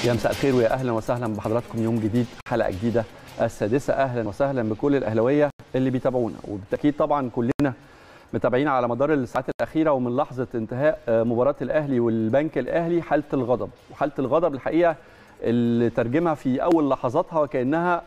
يا مساء الخير ويا اهلا وسهلا بحضراتكم يوم جديد حلقه جديده السادسه اهلا وسهلا بكل الاهلاويه اللي بيتابعونا وبالتاكيد طبعا كلنا متابعين على مدار الساعات الاخيره ومن لحظه انتهاء مباراه الاهلي والبنك الاهلي حاله الغضب وحاله الغضب الحقيقه اللي ترجمها في اول لحظاتها وكانها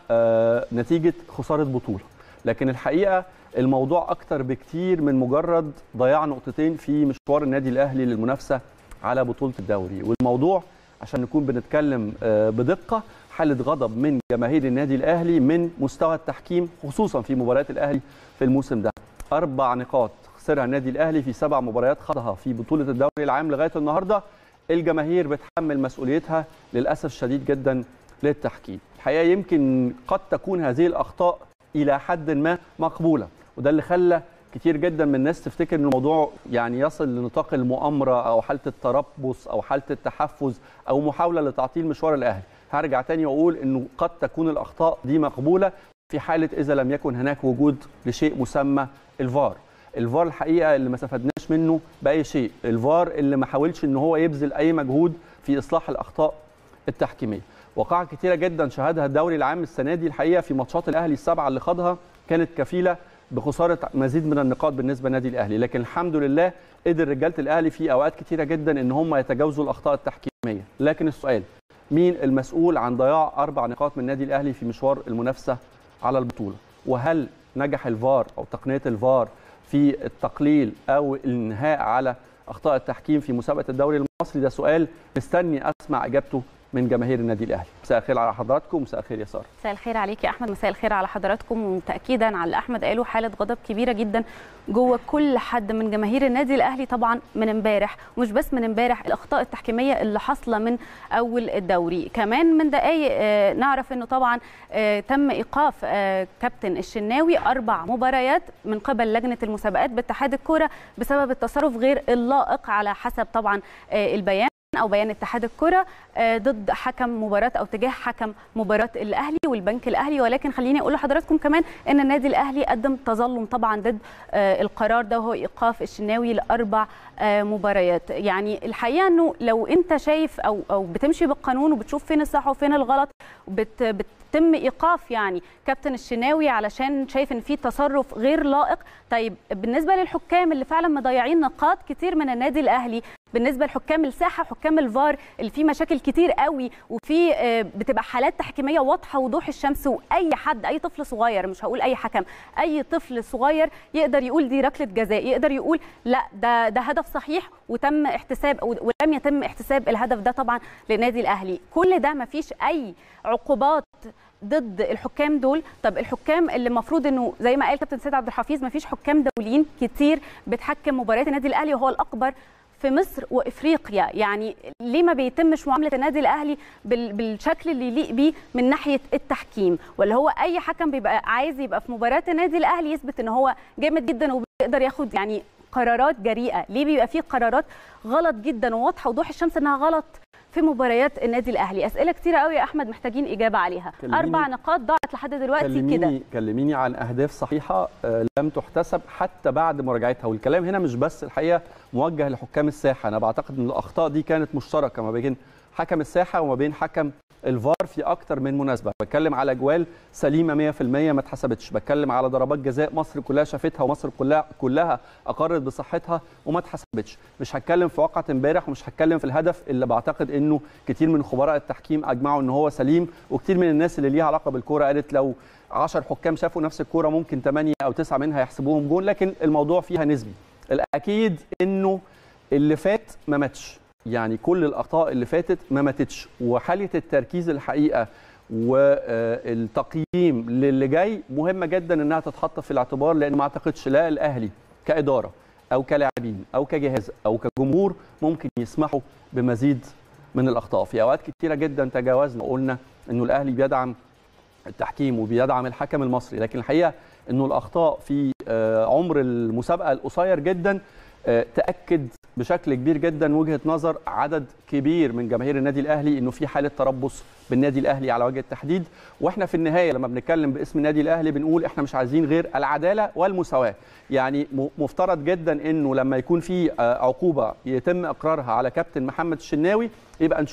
نتيجه خساره بطوله لكن الحقيقه الموضوع اكتر بكتير من مجرد ضياع نقطتين في مشوار النادي الاهلي للمنافسه على بطوله الدوري والموضوع عشان نكون بنتكلم بدقه حاله غضب من جماهير النادي الاهلي من مستوى التحكيم خصوصا في مباريات الاهلي في الموسم ده اربع نقاط خسرها النادي الاهلي في سبع مباريات خاضها في بطوله الدوري العام لغايه النهارده الجماهير بتحمل مسؤوليتها للاسف الشديد جدا للتحكيم الحقيقه يمكن قد تكون هذه الاخطاء الى حد ما مقبوله وده اللي خلى كتير جدا من الناس تفتكر ان الموضوع يعني يصل لنطاق المؤامره او حاله التربص او حاله التحفز او محاوله لتعطيل مشوار الاهلي هرجع تاني واقول انه قد تكون الاخطاء دي مقبوله في حاله اذا لم يكن هناك وجود لشيء مسمى الفار الفار الحقيقه اللي ما استفدناش منه باي شيء الفار اللي ما حاولش ان هو يبذل اي مجهود في اصلاح الاخطاء التحكيميه وقائع كتيره جدا شهدها الدوري العام السنه دي الحقيقه في ماتشات الاهلي السبعه اللي خاضها كانت كفيله بخساره مزيد من النقاط بالنسبه للنادي الاهلي لكن الحمد لله قدر رجاله الاهلي في اوقات كتيره جدا ان هم يتجاوزوا الاخطاء التحكيميه لكن السؤال مين المسؤول عن ضياع اربع نقاط من النادي الاهلي في مشوار المنافسه على البطوله وهل نجح الفار او تقنيه الفار في التقليل او الانهاء على اخطاء التحكيم في مسابقه الدوري المصري ده سؤال مستني اسمع اجابته من جماهير النادي الاهلي مساء الخير على حضراتكم مساء الخير يا ساره مساء الخير عليك يا احمد مساء الخير على حضراتكم وتاكيدا على اللي احمد قاله حاله غضب كبيره جدا جوه كل حد من جماهير النادي الاهلي طبعا من امبارح ومش بس من امبارح الاخطاء التحكيميه اللي حاصله من اول الدوري كمان من دقائق آه نعرف انه طبعا آه تم ايقاف آه كابتن الشناوي اربع مباريات من قبل لجنه المسابقات باتحاد الكوره بسبب التصرف غير اللائق على حسب طبعا البيان او بيان اتحاد الكره ضد حكم مباراه او تجاه حكم مباراه الاهلي والبنك الاهلي ولكن خليني اقول لحضراتكم كمان ان النادي الاهلي قدم تظلم طبعا ضد القرار ده وهو ايقاف الشناوي لاربع مباريات يعني الحقيقه انه لو انت شايف او او بتمشي بالقانون وبتشوف فين الصح وفين الغلط بت, بت تم ايقاف يعني كابتن الشناوي علشان شايف ان في تصرف غير لائق طيب بالنسبه للحكام اللي فعلا مضيعين نقاط كتير من النادي الاهلي بالنسبه لحكام الساحه حكام الفار اللي فيه مشاكل كتير قوي وفي بتبقى حالات تحكيميه واضحه وضوح الشمس واي حد اي طفل صغير مش هقول اي حكم اي طفل صغير يقدر يقول دي ركله جزاء يقدر يقول لا ده ده هدف صحيح وتم احتساب ولم يتم احتساب الهدف ده طبعا للنادي الاهلي كل ده ما فيش اي عقوبات ضد الحكام دول طب الحكام اللي المفروض انه زي ما قال كابتن سيد عبد الحفيظ ما فيش حكام دوليين كتير بتحكم مباريات النادي الاهلي وهو الاكبر في مصر وافريقيا يعني ليه ما بيتمش معامله النادي الاهلي بالشكل اللي يليق بيه من ناحيه التحكيم ولا هو اي حكم بيبقى عايز يبقى في مباراه النادي الاهلي يثبت ان هو جامد جدا وبيقدر ياخد يعني قرارات جريئه ليه بيبقى فيه قرارات غلط جدا وواضحه وضوح الشمس انها غلط في مباريات النادي الاهلي اسئله كتيره قوي يا احمد محتاجين اجابه عليها اربع نقاط ضاعت لحد دلوقتي كده كلميني عن اهداف صحيحه لم تحتسب حتى بعد مراجعتها والكلام هنا مش بس الحقيقه موجه لحكام الساحه انا بعتقد ان الاخطاء دي كانت مشتركه ما بين حكم الساحه وما بين حكم الفار في اكتر من مناسبه بتكلم على اجوال سليمه 100% ما اتحسبتش بتكلم على ضربات جزاء مصر كلها شافتها ومصر كلها كلها اقرت بصحتها وما اتحسبتش مش هتكلم في واقعه امبارح ومش هتكلم في الهدف اللي بعتقد انه كتير من خبراء التحكيم اجمعوا ان هو سليم وكتير من الناس اللي ليها علاقه بالكوره قالت لو 10 حكام شافوا نفس الكوره ممكن 8 او 9 منها يحسبوهم جول لكن الموضوع فيها نسبي الاكيد انه اللي فات ما ماتش يعني كل الاخطاء اللي فاتت ما ماتتش وحاله التركيز الحقيقه والتقييم للي جاي مهمه جدا انها تتحط في الاعتبار لان ما اعتقدش لا الاهلي كاداره او كلاعبين او كجهاز او كجمهور ممكن يسمحوا بمزيد من الاخطاء في اوقات كثيره جدا تجاوزنا وقلنا انه الاهلي بيدعم التحكيم وبيدعم الحكم المصري لكن الحقيقه انه الاخطاء في عمر المسابقه القصير جدا تاكد بشكل كبير جدا وجهه نظر عدد كبير من جماهير النادي الاهلي انه في حاله تربص بالنادي الاهلي على وجه التحديد واحنا في النهايه لما بنتكلم باسم النادي الاهلي بنقول احنا مش عايزين غير العداله والمساواه يعني مفترض جدا انه لما يكون في عقوبه يتم اقرارها على كابتن محمد الشناوي يبقى نشوف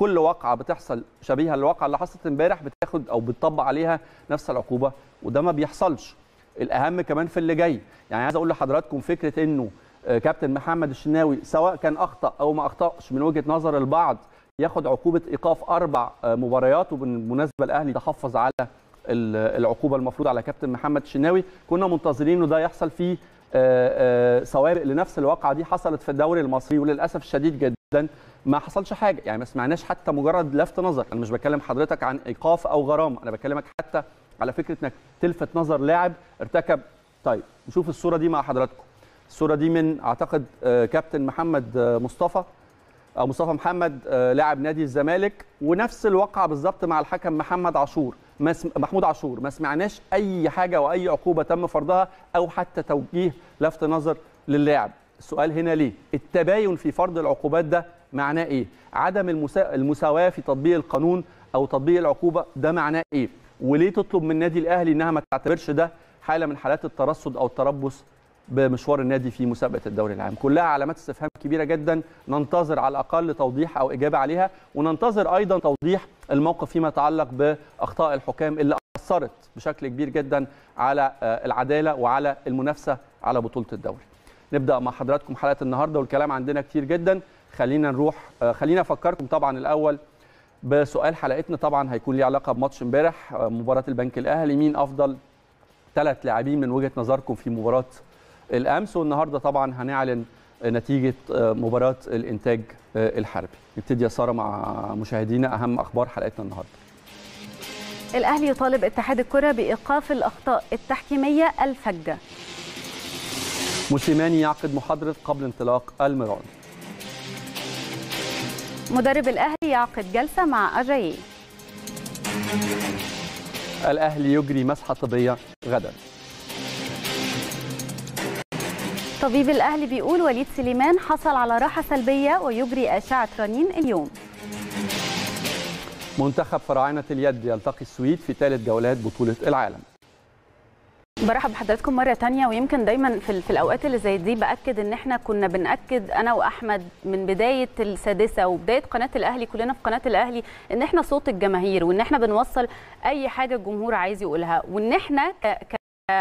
كل واقعه بتحصل شبيهه للواقعه اللي حصلت امبارح بتاخد او بتطبق عليها نفس العقوبه وده ما بيحصلش الاهم كمان في اللي جاي يعني عايز اقول لحضراتكم فكره انه آه، كابتن محمد الشناوي سواء كان اخطا او ما اخطاش من وجهه نظر البعض ياخد عقوبه ايقاف اربع آه، مباريات وبالمناسبه الاهلي تحفظ على ال- العقوبه المفروض على كابتن محمد الشناوي كنا منتظرين انه ده يحصل فيه آه، آه، سوابق لنفس الواقعه دي حصلت في الدوري المصري وللاسف الشديد جدا ما حصلش حاجه يعني ما سمعناش حتى مجرد لفت نظر انا مش بكلم حضرتك عن ايقاف او غرامه انا بكلمك حتى على فكره انك تلفت نظر لاعب ارتكب طيب نشوف الصوره دي مع حضراتكم الصوره دي من اعتقد آه، كابتن محمد آه، مصطفى او مصطفى محمد آه، لاعب نادي الزمالك ونفس الواقعه بالظبط مع الحكم محمد عاشور ما سم... محمود عاشور ما سمعناش اي حاجه واي عقوبه تم فرضها او حتى توجيه لفت نظر للاعب السؤال هنا ليه التباين في فرض العقوبات ده معناه ايه عدم المسا... المساواه في تطبيق القانون او تطبيق العقوبه ده معناه ايه وليه تطلب من النادي الاهلي انها ما تعتبرش ده حاله من حالات الترصد او التربص بمشوار النادي في مسابقه الدوري العام كلها علامات استفهام كبيره جدا ننتظر على الاقل توضيح او اجابه عليها وننتظر ايضا توضيح الموقف فيما يتعلق باخطاء الحكام اللي اثرت بشكل كبير جدا على آه، العداله وعلى المنافسه على بطوله الدوري نبدا مع حضراتكم حلقه النهارده والكلام عندنا كتير جدا خلينا نروح آه، خلينا افكركم طبعا الاول بسؤال حلقتنا طبعا هيكون ليه علاقه بماتش امبارح آه، مباراه البنك الاهلي مين افضل ثلاث لاعبين من وجهه نظركم في مباراه الامس والنهارده طبعا هنعلن نتيجه مباراه الانتاج الحربي نبتدي يا ساره مع مشاهدينا اهم اخبار حلقتنا النهارده الاهلي يطالب اتحاد الكره بايقاف الاخطاء التحكيميه الفجه موسيماني يعقد محاضره قبل انطلاق الميران مدرب الاهلي يعقد جلسه مع اجاييه الاهلي يجري مسحه طبيه غدا طبيب الاهلي بيقول وليد سليمان حصل على راحه سلبيه ويجري اشعه رنين اليوم منتخب فراعنه اليد يلتقي السويد في ثالث جولات بطوله العالم برحب بحضراتكم مره تانية ويمكن دايما في, ال- في الاوقات اللي زي دي باكد ان احنا كنا بناكد انا واحمد من بدايه السادسه وبدايه قناه الاهلي كلنا في قناه الاهلي ان احنا صوت الجماهير وان احنا بنوصل اي حاجه الجمهور عايز يقولها وان احنا ك... ك...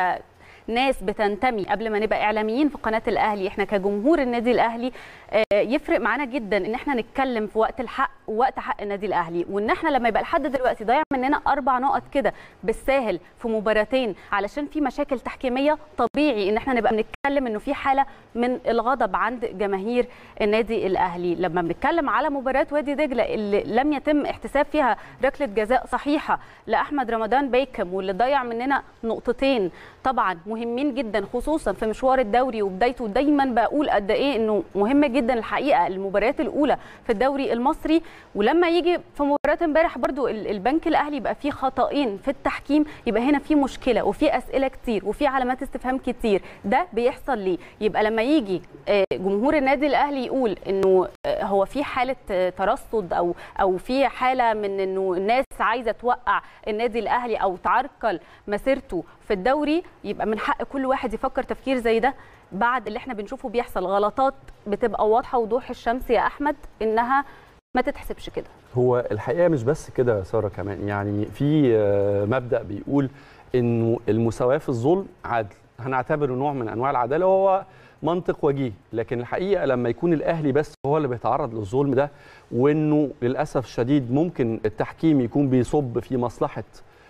ناس بتنتمي قبل ما نبقى اعلاميين في قناه الاهلي احنا كجمهور النادي الاهلي آه، يفرق معانا جدا ان احنا نتكلم في وقت الحق ووقت حق النادي الاهلي وان احنا لما يبقى لحد دلوقتي ضيع مننا اربع نقط كده بالساهل في مباراتين علشان في مشاكل تحكيميه طبيعي ان احنا نبقى بنتكلم انه في حاله من الغضب عند جماهير النادي الاهلي لما بنتكلم على مباراه وادي دجله اللي لم يتم احتساب فيها ركله جزاء صحيحه لاحمد رمضان بيكم واللي ضيع مننا نقطتين طبعا مهمين جدا خصوصا في مشوار الدوري وبدايته دايما بقول قد ايه انه مهم جدا الحقيقه المباريات الاولى في الدوري المصري ولما يجي في مباراه امبارح برضو ال- البنك الاهلي يبقى فيه خطأين في التحكيم يبقى هنا في مشكله وفي اسئله كتير وفي علامات استفهام كتير ده بيحصل ليه يبقى لما يجي آه، جمهور النادي الاهلي يقول انه آه، هو في حاله آه، ترصد او او في حاله من انه الناس عايزه توقع النادي الاهلي او تعرقل مسيرته في الدوري يبقى من حق كل واحد يفكر تفكير زي ده بعد اللي احنا بنشوفه بيحصل غلطات بتبقى واضحه وضوح الشمس يا احمد انها ما تتحسبش كده هو الحقيقه مش بس كده يا ساره كمان يعني في آه، مبدا بيقول انه المساواه في الظلم عدل هنعتبره نوع من انواع العداله وهو منطق وجيه لكن الحقيقه لما يكون الاهلي بس هو اللي بيتعرض للظلم ده وانه للاسف الشديد ممكن التحكيم يكون بيصب في مصلحه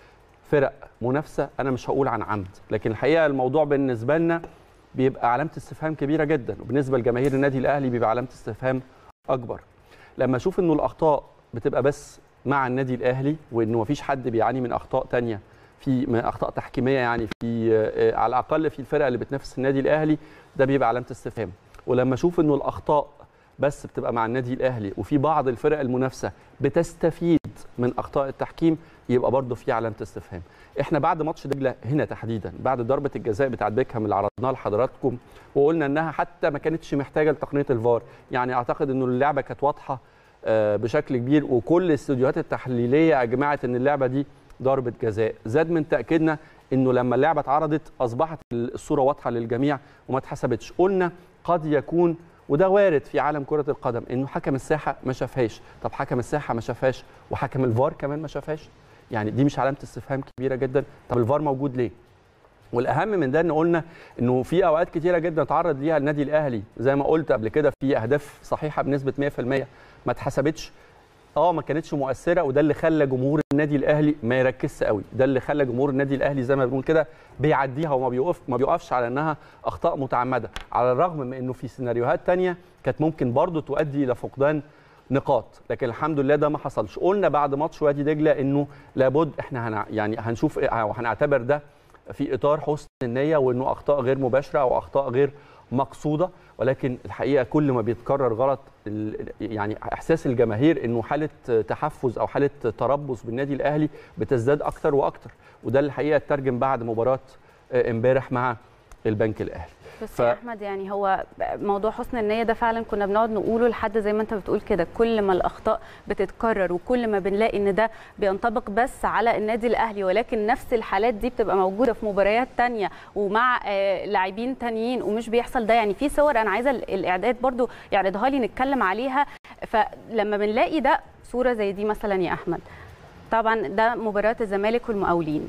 فرق منافسه انا مش هقول عن عمد لكن الحقيقه الموضوع بالنسبه لنا بيبقى علامه استفهام كبيره جدا وبالنسبه لجماهير النادي الاهلي بيبقى علامه استفهام اكبر لما اشوف انه الاخطاء بتبقى بس مع النادي الاهلي وانه مفيش حد بيعاني من اخطاء تانية في من اخطاء تحكيميه يعني في آه، على الاقل في الفرق اللي بتنافس النادي الاهلي ده بيبقى علامه استفهام ولما اشوف انه الاخطاء بس بتبقى مع النادي الاهلي وفي بعض الفرق المنافسه بتستفيد من اخطاء التحكيم يبقى برضه في علامه استفهام احنا بعد ماتش دجله هنا تحديدا بعد ضربه الجزاء بتاعت بيكهام اللي عرضناها لحضراتكم وقلنا انها حتى ما كانتش محتاجه لتقنيه الفار يعني اعتقد انه اللعبه كانت واضحه آه، بشكل كبير وكل الاستوديوهات التحليليه اجمعت ان اللعبه دي ضربه جزاء زاد من تاكيدنا انه لما اللعبه اتعرضت اصبحت الصوره واضحه للجميع وما اتحسبتش قلنا قد يكون وده وارد في عالم كره القدم انه حكم الساحه ما شافهاش طب حكم الساحه ما شافهاش وحكم الفار كمان ما شافهاش يعني دي مش علامه استفهام كبيره جدا طب الفار موجود ليه والاهم من ده ان قلنا انه في اوقات كتيره جدا تعرض ليها النادي الاهلي زي ما قلت قبل كده في اهداف صحيحه بنسبه 100% ما اتحسبتش اه ما كانتش مؤثره وده اللي خلى جمهور النادي الاهلي ما يركزش قوي ده اللي خلى جمهور النادي الاهلي زي ما بنقول كده بيعديها وما بيوقف ما بيوقفش على انها اخطاء متعمده على الرغم من انه في سيناريوهات تانية كانت ممكن برضو تؤدي الى فقدان نقاط لكن الحمد لله ده ما حصلش قلنا بعد ماتش وادي دجله انه لابد احنا هنع يعني هنشوف او هنعتبر ده في اطار حسن النيه وانه اخطاء غير مباشره او اخطاء غير مقصوده ولكن الحقيقه كل ما بيتكرر غلط يعني احساس الجماهير انه حاله تحفز او حاله تربص بالنادي الاهلي بتزداد اكتر واكتر وده الحقيقه اترجم بعد مباراه امبارح مع البنك الاهلي بس ف... يا احمد يعني هو موضوع حسن النيه ده فعلا كنا بنقعد نقوله لحد زي ما انت بتقول كده كل ما الاخطاء بتتكرر وكل ما بنلاقي ان ده بينطبق بس على النادي الاهلي ولكن نفس الحالات دي بتبقى موجوده في مباريات تانية ومع آه لاعبين تانيين ومش بيحصل ده يعني في صور انا عايزه الاعداد برضو يعرضها لي نتكلم عليها فلما بنلاقي ده صوره زي دي مثلا يا احمد طبعا ده مباراه الزمالك والمقاولين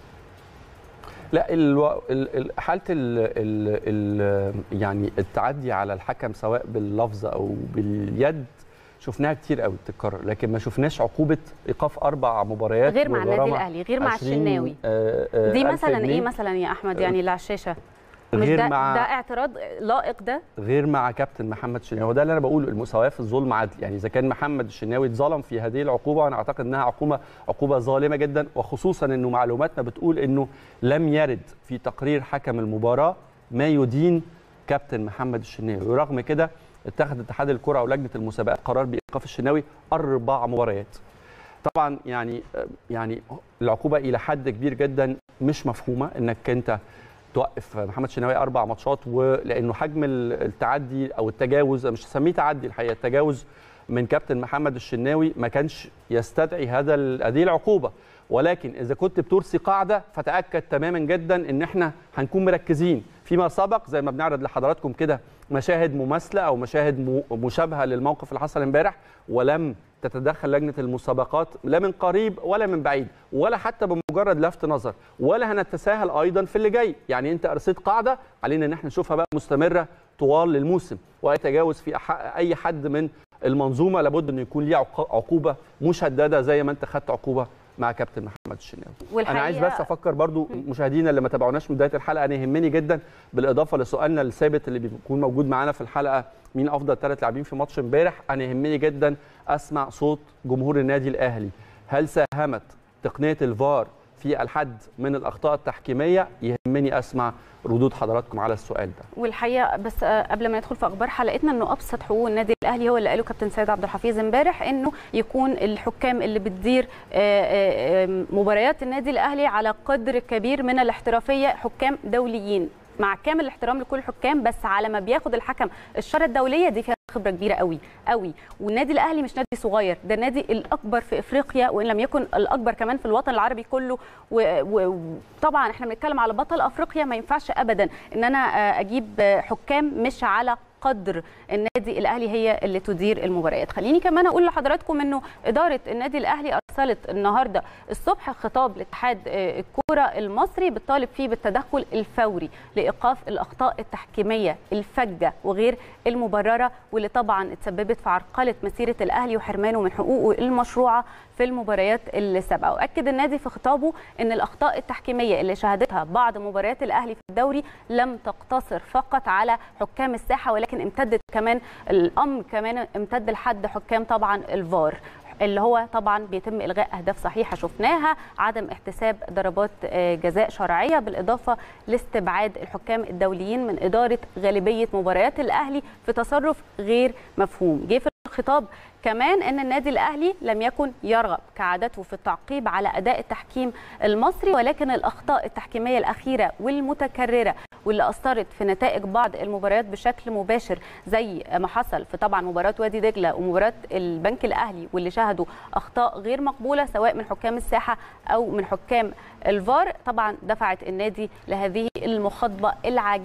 لا الو... ال... حاله ال... ال... ال... يعني التعدي على الحكم سواء باللفظ او باليد شفناها كتير قوي بتتكرر لكن ما شفناش عقوبه ايقاف اربع مباريات غير مع النادي الاهلي غير مع الشناوي آآ آآ دي مثلا ايه مثلا يا احمد يعني اللي على الشاشه مش غير ده مع ده اعتراض لائق ده غير مع كابتن محمد الشناوي وده اللي انا بقوله المساواه في الظلم عدل يعني اذا كان محمد الشناوي اتظلم في هذه العقوبه انا اعتقد انها عقوبه عقوبه ظالمه جدا وخصوصا انه معلوماتنا بتقول انه لم يرد في تقرير حكم المباراه ما يدين كابتن محمد الشناوي ورغم كده اتخذ اتحاد الكره او لجنه المسابقات قرار بايقاف الشناوي اربع مباريات طبعا يعني يعني العقوبه الى حد كبير جدا مش مفهومه انك انت توقف محمد شناوي اربع ماتشات ولانه حجم التعدي او التجاوز مش هسميه تعدي الحقيقه التجاوز من كابتن محمد الشناوي ما كانش يستدعي هذا هذه العقوبه ولكن اذا كنت بترسي قاعده فتاكد تماما جدا ان احنا هنكون مركزين فيما سبق زي ما بنعرض لحضراتكم كده مشاهد مماثله او مشاهد مشابهه للموقف اللي حصل امبارح ولم تتدخل لجنه المسابقات لا من قريب ولا من بعيد ولا حتى بمجرد لفت نظر ولا هنتساهل ايضا في اللي جاي يعني انت ارسيت قاعده علينا ان احنا نشوفها بقى مستمره طوال الموسم واي تجاوز في اي حد من المنظومه لابد انه يكون ليه عقوبه مشدده زي ما انت خدت عقوبه مع كابتن محمد الشناوي انا عايز بس افكر برضو مشاهدينا اللي ما تابعوناش من بدايه الحلقه انا يهمني جدا بالاضافه لسؤالنا الثابت اللي بيكون موجود معانا في الحلقه مين افضل ثلاث لاعبين في ماتش امبارح انا يهمني جدا اسمع صوت جمهور النادي الاهلي هل ساهمت تقنيه الفار في الحد من الاخطاء التحكيميه يهمني اسمع ردود حضراتكم على السؤال ده والحقيقه بس قبل ما ندخل في اخبار حلقتنا انه ابسط حقوق النادي الاهلي هو اللي قاله كابتن سيد عبد الحفيظ امبارح انه يكون الحكام اللي بتدير مباريات النادي الاهلي على قدر كبير من الاحترافيه حكام دوليين مع كامل الاحترام لكل الحكام بس على ما بياخد الحكم الشاره الدوليه دي فيها خبره كبيره قوي قوي والنادي الاهلي مش نادي صغير ده النادي الاكبر في افريقيا وان لم يكن الاكبر كمان في الوطن العربي كله وطبعا احنا بنتكلم على بطل افريقيا ما ينفعش ابدا ان انا اجيب حكام مش على قدر النادي الاهلي هي اللي تدير المباريات خليني كمان اقول لحضراتكم انه اداره النادي الاهلي ارسلت النهارده الصبح خطاب لاتحاد الكوره المصري بتطالب فيه بالتدخل الفوري لايقاف الاخطاء التحكيميه الفجه وغير المبرره واللي طبعا اتسببت في عرقله مسيره الاهلي وحرمانه من حقوقه المشروعه في المباريات السابقه واكد النادي في خطابه ان الاخطاء التحكيميه اللي شهدتها بعض مباريات الاهلي في الدوري لم تقتصر فقط على حكام الساحه ولكن امتدت كمان الامر كمان امتد لحد حكام طبعا الفار اللي هو طبعا بيتم الغاء اهداف صحيحه شفناها عدم احتساب ضربات جزاء شرعيه بالاضافه لاستبعاد الحكام الدوليين من اداره غالبيه مباريات الاهلي في تصرف غير مفهوم جه في الخطاب كمان ان النادي الاهلي لم يكن يرغب كعادته في التعقيب على اداء التحكيم المصري ولكن الاخطاء التحكيميه الاخيره والمتكرره واللي اثرت في نتائج بعض المباريات بشكل مباشر زي ما حصل في طبعا مباراه وادي دجله ومباراه البنك الاهلي واللي شهدوا اخطاء غير مقبوله سواء من حكام الساحه او من حكام الفار طبعا دفعت النادي لهذه المخاطبه العاجله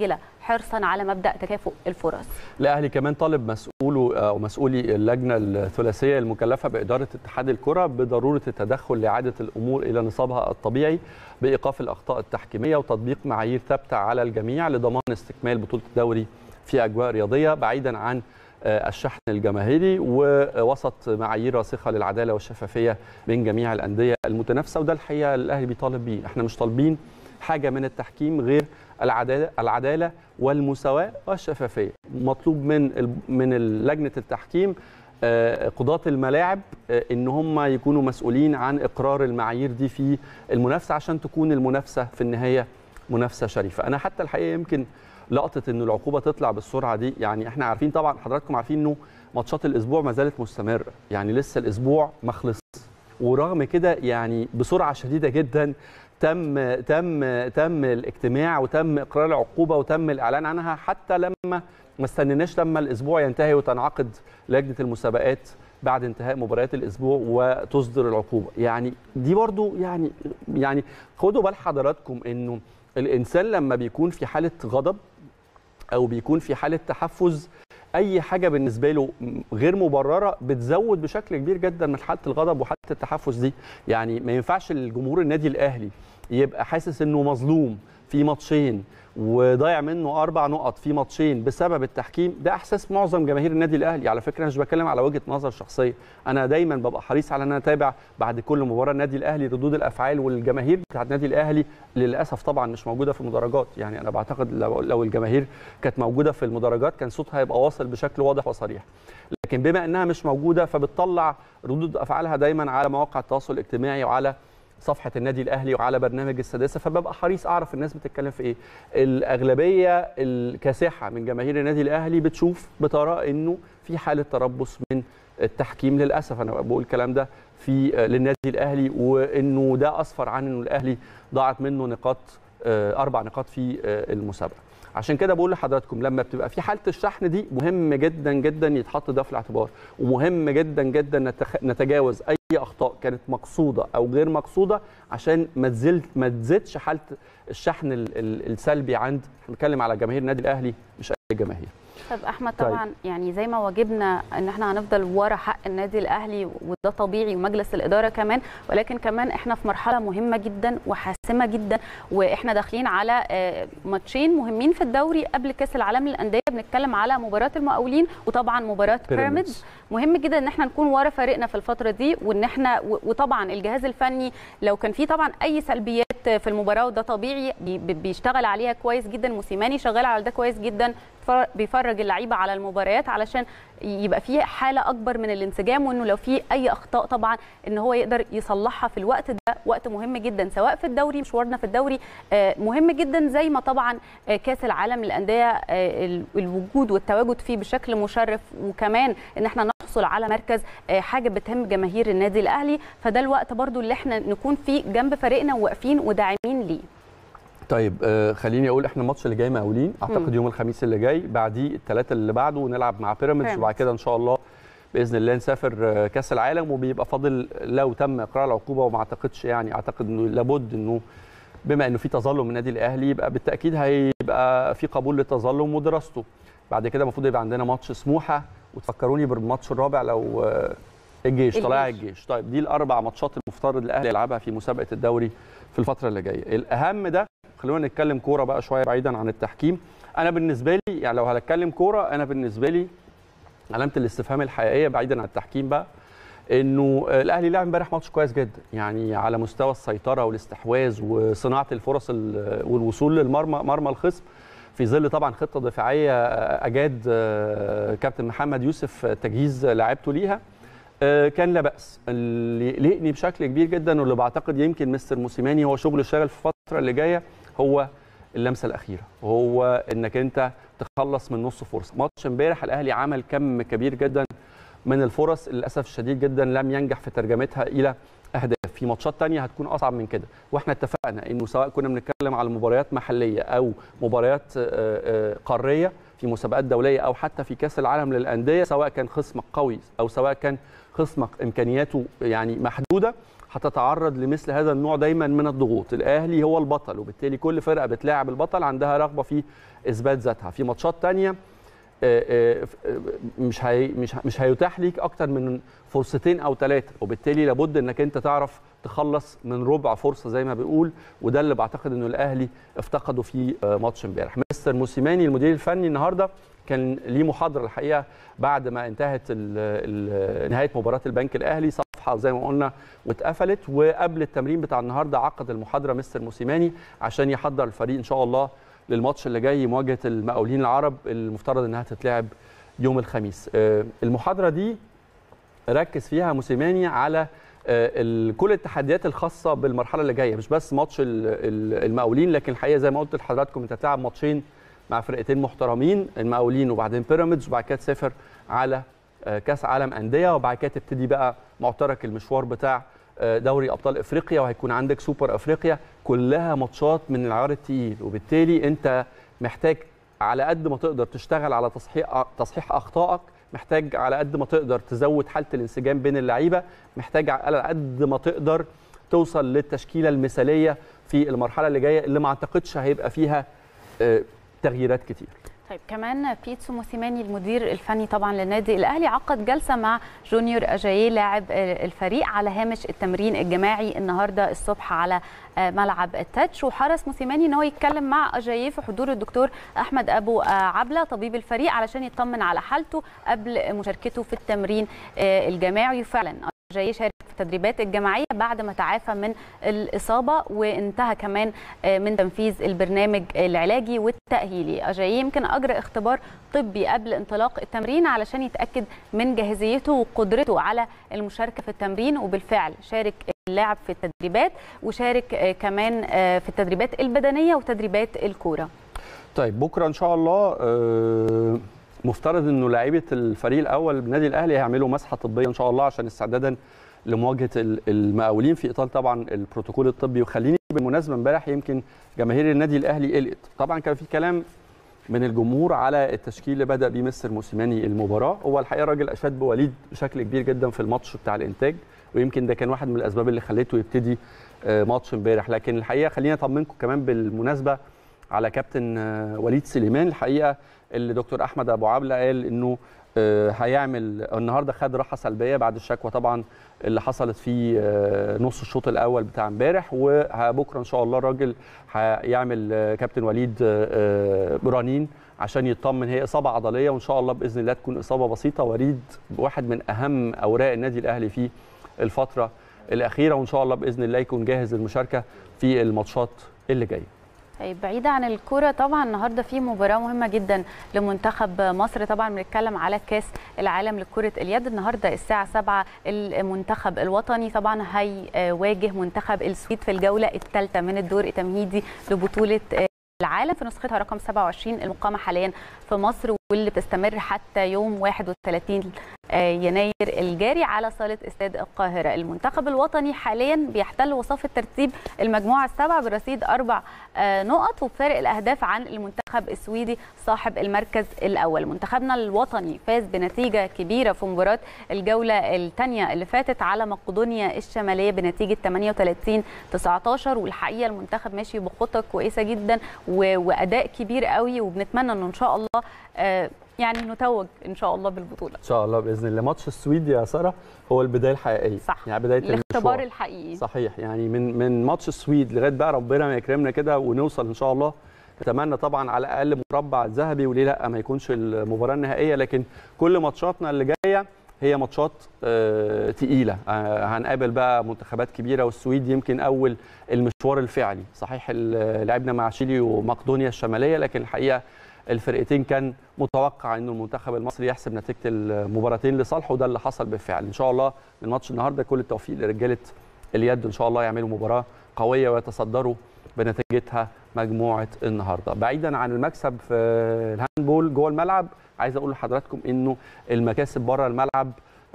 حرصا على مبدا تكافؤ الفرص الاهلي كمان طالب مسؤوله او مسؤولي اللجنه الثلاثيه المكلفه باداره اتحاد الكره بضروره التدخل لاعاده الامور الى نصابها الطبيعي بايقاف الاخطاء التحكيميه وتطبيق معايير ثابته على الجميع لضمان استكمال بطوله الدوري في اجواء رياضيه بعيدا عن الشحن الجماهيري ووسط معايير راسخه للعداله والشفافيه بين جميع الانديه المتنافسه وده الحقيقه الاهلي بيطالب بيه احنا مش طالبين حاجه من التحكيم غير العداله العداله والمساواه والشفافيه مطلوب من من لجنه التحكيم قضاة الملاعب ان هم يكونوا مسؤولين عن اقرار المعايير دي في المنافسه عشان تكون المنافسه في النهايه منافسه شريفه انا حتى الحقيقه يمكن لقطه ان العقوبه تطلع بالسرعه دي يعني احنا عارفين طبعا حضراتكم عارفين انه ماتشات الاسبوع ما زالت مستمره يعني لسه الاسبوع ما خلص ورغم كده يعني بسرعه شديده جدا تم تم تم الاجتماع وتم اقرار العقوبه وتم الاعلان عنها حتى لما ما استنيناش لما الاسبوع ينتهي وتنعقد لجنه المسابقات بعد انتهاء مباريات الاسبوع وتصدر العقوبه يعني دي برضو يعني يعني خدوا بال حضراتكم انه الانسان لما بيكون في حاله غضب او بيكون في حاله تحفز اي حاجه بالنسبه له غير مبرره بتزود بشكل كبير جدا من حاله الغضب وحاله التحفز دي يعني ما ينفعش الجمهور النادي الاهلي يبقى حاسس انه مظلوم في ماتشين وضايع منه اربع نقط في ماتشين بسبب التحكيم ده احساس معظم جماهير النادي الاهلي على فكره انا مش بتكلم على وجهه نظر شخصيه انا دايما ببقى حريص على ان انا اتابع بعد كل مباراه النادي الاهلي ردود الافعال والجماهير بتاعت النادي الاهلي للاسف طبعا مش موجوده في المدرجات يعني انا بعتقد لو, لو الجماهير كانت موجوده في المدرجات كان صوتها هيبقى واصل بشكل واضح وصريح لكن بما انها مش موجوده فبتطلع ردود افعالها دايما على مواقع التواصل الاجتماعي وعلى صفحه النادي الاهلي وعلى برنامج السادسه فببقى حريص اعرف الناس بتتكلم في ايه الاغلبيه الكاسحه من جماهير النادي الاهلي بتشوف بترى انه في حاله تربص من التحكيم للاسف انا بقول الكلام ده في للنادي الاهلي وانه ده اسفر عن انه الاهلي ضاعت منه نقاط اربع نقاط في المسابقه عشان كده بقول لحضراتكم لما بتبقى في حاله الشحن دي مهم جدا جدا يتحط ده في الاعتبار ومهم جدا جدا نتجاوز اي اخطاء كانت مقصوده او غير مقصوده عشان ما تزل ما تزيدش حاله الشحن السلبي عند بنتكلم على جماهير النادي الاهلي مش اي جماهير طب احمد طبعا طيب. يعني زي ما واجبنا ان احنا هنفضل ورا حق النادي الاهلي وده طبيعي ومجلس الاداره كمان ولكن كمان احنا في مرحله مهمه جدا وحاسمه جدا واحنا داخلين على ماتشين مهمين في الدوري قبل كاس العالم للانديه بنتكلم على مباراه المقاولين وطبعا مباراه بيراميدز مهم جدا ان احنا نكون ورا فريقنا في الفتره دي وان احنا وطبعا الجهاز الفني لو كان في طبعا اي سلبيات في المباراه وده طبيعي بيشتغل عليها كويس جدا موسيماني شغال على ده كويس جدا بيفرج اللعيبه على المباريات علشان يبقى في حاله اكبر من الانسجام وانه لو في اي اخطاء طبعا ان هو يقدر يصلحها في الوقت ده وقت مهم جدا سواء في الدوري مشوارنا في الدوري مهم جدا زي ما طبعا كاس العالم للانديه الوجود والتواجد فيه بشكل مشرف وكمان ان احنا نحصل على مركز حاجه بتهم جماهير النادي الاهلي فده الوقت برضو اللي احنا نكون فيه جنب فريقنا وواقفين وداعمين ليه طيب آه خليني اقول احنا الماتش اللي جاي مقاولين اعتقد يوم الخميس اللي جاي بعديه الثلاثه اللي بعده ونلعب مع بيراميدز وبعد كده ان شاء الله باذن الله نسافر آه كاس العالم وبيبقى فاضل لو تم اقرار العقوبه وما اعتقدش يعني اعتقد انه لابد انه بما انه في تظلم من النادي الاهلي يبقى بالتاكيد هيبقى في قبول للتظلم ودراسته بعد كده المفروض يبقى عندنا ماتش سموحه وتفكروني بالماتش الرابع لو آه الجيش طلائع الجيش طيب دي الاربع ماتشات المفترض الاهلي يلعبها في مسابقه الدوري في الفتره اللي جايه الاهم ده خلونا نتكلم كوره بقى شويه بعيدا عن التحكيم انا بالنسبه لي يعني لو هنتكلم كوره انا بالنسبه لي علامه الاستفهام الحقيقيه بعيدا عن التحكيم بقى انه الاهلي لعب امبارح ماتش كويس جدا يعني على مستوى السيطره والاستحواذ وصناعه الفرص والوصول للمرمى مرمى الخصم في ظل طبعا خطه دفاعيه اجاد كابتن محمد يوسف تجهيز لاعبته ليها كان لا باس اللي يقلقني بشكل كبير جدا واللي بعتقد يمكن مستر موسيماني هو شغل الشاغل في الفتره اللي جايه هو اللمسه الاخيره وهو انك انت تخلص من نص فرصه ماتش امبارح الاهلي عمل كم كبير جدا من الفرص للاسف الشديد جدا لم ينجح في ترجمتها الى اهداف في ماتشات تانية هتكون اصعب من كده واحنا اتفقنا انه سواء كنا بنتكلم على مباريات محليه او مباريات قاريه في مسابقات دوليه او حتى في كاس العالم للانديه سواء كان خصمك قوي او سواء كان خصمك امكانياته يعني محدوده هتتعرض لمثل هذا النوع دايما من الضغوط الاهلي هو البطل وبالتالي كل فرقه بتلاعب البطل عندها رغبه في اثبات ذاتها في ماتشات تانية مش هي مش مش هيتاح ليك اكتر من فرصتين او ثلاثه وبالتالي لابد انك انت تعرف تخلص من ربع فرصه زي ما بيقول وده اللي بعتقد انه الاهلي افتقده في ماتش امبارح مستر موسيماني المدير الفني النهارده كان ليه محاضره الحقيقه بعد ما انتهت ال ال نهايه مباراه البنك الاهلي صفحه زي ما قلنا واتقفلت وقبل التمرين بتاع النهارده عقد المحاضره مستر موسيماني عشان يحضر الفريق ان شاء الله للماتش اللي جاي مواجهه المقاولين العرب المفترض انها تتلعب يوم الخميس المحاضره دي ركز فيها موسيماني على كل التحديات الخاصه بالمرحله اللي جايه مش بس ماتش المقاولين لكن الحقيقه زي ما قلت لحضراتكم انت هتلعب ماتشين مع فرقتين محترمين المقاولين وبعدين بيراميدز وبعد كده تسافر على كاس عالم انديه وبعد كده تبتدي بقى معترك المشوار بتاع دوري ابطال افريقيا وهيكون عندك سوبر افريقيا كلها ماتشات من العيار التقيل وبالتالي انت محتاج على قد ما تقدر تشتغل على تصحيح تصحيح اخطائك محتاج على قد ما تقدر تزود حاله الانسجام بين اللعيبه محتاج على قد ما تقدر توصل للتشكيله المثاليه في المرحله اللي جايه اللي ما اعتقدش هيبقى فيها تغييرات كتير طيب كمان بيتسو موسيماني المدير الفني طبعا للنادي الاهلي عقد جلسه مع جونيور اجاييه لاعب الفريق على هامش التمرين الجماعي النهارده الصبح على ملعب التاتش وحرص موسيماني ان هو يتكلم مع اجاييه في حضور الدكتور احمد ابو عبله طبيب الفريق علشان يطمن على حالته قبل مشاركته في التمرين الجماعي وفعلا جاي شارك في التدريبات الجماعيه بعد ما تعافى من الاصابه وانتهى كمان من تنفيذ البرنامج العلاجي والتاهيلي اجاي يمكن اجرى اختبار طبي قبل انطلاق التمرين علشان يتاكد من جاهزيته وقدرته على المشاركه في التمرين وبالفعل شارك اللاعب في التدريبات وشارك كمان في التدريبات البدنيه وتدريبات الكوره طيب بكره ان شاء الله أه مفترض انه لاعيبه الفريق الاول بالنادي الاهلي هيعملوا مسحه طبيه ان شاء الله عشان استعدادا لمواجهه المقاولين في اطار طبعا البروتوكول الطبي وخليني بالمناسبه امبارح يمكن جماهير النادي الاهلي قلقت طبعا كان في كلام من الجمهور على التشكيل اللي بدا بيه مستر موسيماني المباراه هو الحقيقه الراجل اشاد بوليد بشكل كبير جدا في الماتش بتاع الانتاج ويمكن ده كان واحد من الاسباب اللي خليته يبتدي ماتش امبارح لكن الحقيقه خليني اطمنكم كمان بالمناسبه على كابتن وليد سليمان الحقيقه اللي دكتور احمد ابو عبله قال انه هيعمل النهارده خد راحه سلبيه بعد الشكوى طبعا اللي حصلت في نص الشوط الاول بتاع امبارح وبكره ان شاء الله الراجل هيعمل كابتن وليد برانين عشان يطمن هي اصابه عضليه وان شاء الله باذن الله تكون اصابه بسيطه وليد واحد من اهم اوراق النادي الاهلي في الفتره الاخيره وان شاء الله باذن الله يكون جاهز للمشاركه في الماتشات اللي جايه طيب بعيدة عن الكرة طبعا النهارده في مباراة مهمة جدا لمنتخب مصر طبعا بنتكلم على كاس العالم لكرة اليد النهارده الساعة 7 المنتخب الوطني طبعا هيواجه منتخب السويد في الجولة الثالثة من الدور التمهيدي لبطولة العالم في نسختها رقم 27 المقامة حاليا في مصر واللي بتستمر حتى يوم 31 يناير الجاري على صالة استاد القاهرة المنتخب الوطني حاليا بيحتل وصافة ترتيب المجموعة السابعة برصيد أربع نقط وبفارق الأهداف عن المنتخب السويدي صاحب المركز الأول منتخبنا الوطني فاز بنتيجة كبيرة في مباراة الجولة الثانية اللي فاتت على مقدونيا الشمالية بنتيجة 38 19 والحقيقة المنتخب ماشي بخطة كويسة جدا وأداء كبير قوي وبنتمنى أنه إن شاء الله يعني نتوج ان شاء الله بالبطوله ان شاء الله باذن الله ماتش السويد يا ساره هو البدايه الحقيقيه صح يعني بدايه الاختبار الحقيقي صحيح يعني من من ماتش السويد لغايه بقى ربنا ما يكرمنا كده ونوصل ان شاء الله نتمنى طبعا على الاقل مربع ذهبي وليه لا ما يكونش المباراه النهائيه لكن كل ماتشاتنا اللي جايه هي ماتشات آه تقيله آه هنقابل بقى منتخبات كبيره والسويد يمكن اول المشوار الفعلي صحيح لعبنا مع شيلي ومقدونيا الشماليه لكن الحقيقه الفرقتين كان متوقع انه المنتخب المصري يحسب نتيجه المباراتين لصالحه وده اللي حصل بالفعل ان شاء الله من ماتش النهارده كل التوفيق لرجاله اليد ان شاء الله يعملوا مباراه قويه ويتصدروا بنتيجتها مجموعه النهارده بعيدا عن المكسب في الهاندبول جوه الملعب عايز اقول لحضراتكم انه المكاسب بره الملعب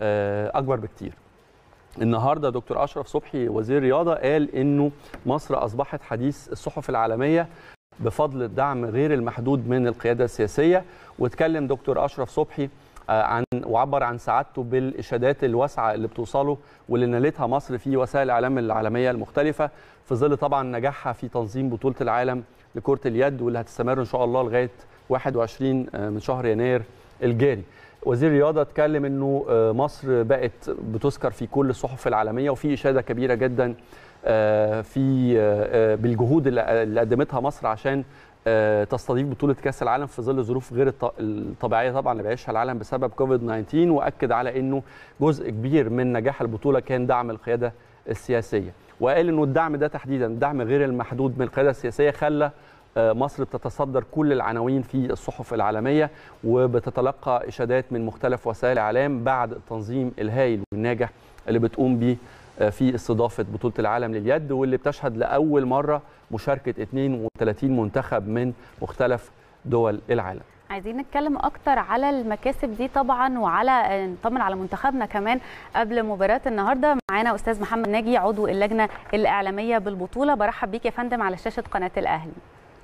اكبر بكتير النهارده دكتور اشرف صبحي وزير الرياضه قال انه مصر اصبحت حديث الصحف العالميه بفضل الدعم غير المحدود من القياده السياسيه واتكلم دكتور اشرف صبحي عن جدا وعبر عن سعادته بالاشادات الواسعه اللي بتوصله واللي نالتها مصر في وسائل الاعلام العالميه المختلفه في ظل طبعا نجاحها في تنظيم بطوله العالم لكره اليد واللي هتستمر ان شاء الله لغايه 21 من شهر يناير الجاري. وزير الرياضه اتكلم انه مصر بقت بتذكر في كل الصحف العالميه وفي اشاده كبيره جدا في بالجهود اللي قدمتها مصر عشان تستضيف بطوله كاس العالم في ظل ظروف غير الطبيعيه طبعا اللي بيعيشها العالم بسبب كوفيد 19 واكد على انه جزء كبير من نجاح البطوله كان دعم القياده السياسيه وقال انه الدعم ده تحديدا الدعم غير المحدود من القياده السياسيه خلى مصر بتتصدر كل العناوين في الصحف العالميه وبتتلقى اشادات من مختلف وسائل الاعلام بعد التنظيم الهائل والناجح اللي بتقوم بيه في استضافه بطوله العالم لليد واللي بتشهد لاول مره مشاركه 32 منتخب من مختلف دول العالم. عايزين نتكلم اكتر على المكاسب دي طبعا وعلى نطمن على منتخبنا كمان قبل مباراه النهارده معانا استاذ محمد ناجي عضو اللجنه الاعلاميه بالبطوله برحب بيك يا فندم على شاشه قناه الاهلي.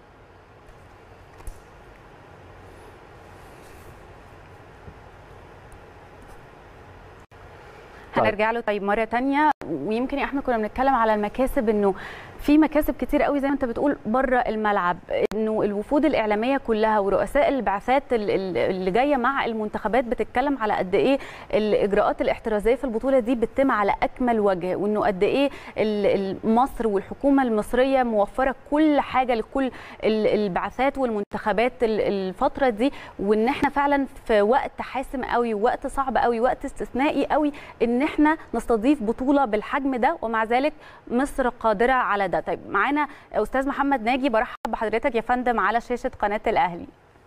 هنرجع له طيب مره ثانيه ويمكن يا احمد كنا بنتكلم على المكاسب انه في مكاسب كتير قوي زي ما انت بتقول بره الملعب انه الوفود الاعلاميه كلها ورؤساء البعثات اللي جايه مع المنتخبات بتتكلم على قد ايه الاجراءات الاحترازيه في البطوله دي بتتم على اكمل وجه وانه قد ايه مصر والحكومه المصريه موفره كل حاجه لكل البعثات والمنتخبات الفتره دي وان احنا فعلا في وقت حاسم قوي وقت صعب قوي وقت استثنائي قوي ان احنا نستضيف بطوله بالحجم ده ومع ذلك مصر قادره على ده طيب معانا استاذ محمد ناجي برحب بحضرتك يا فندم على شاشه قناه الاهلي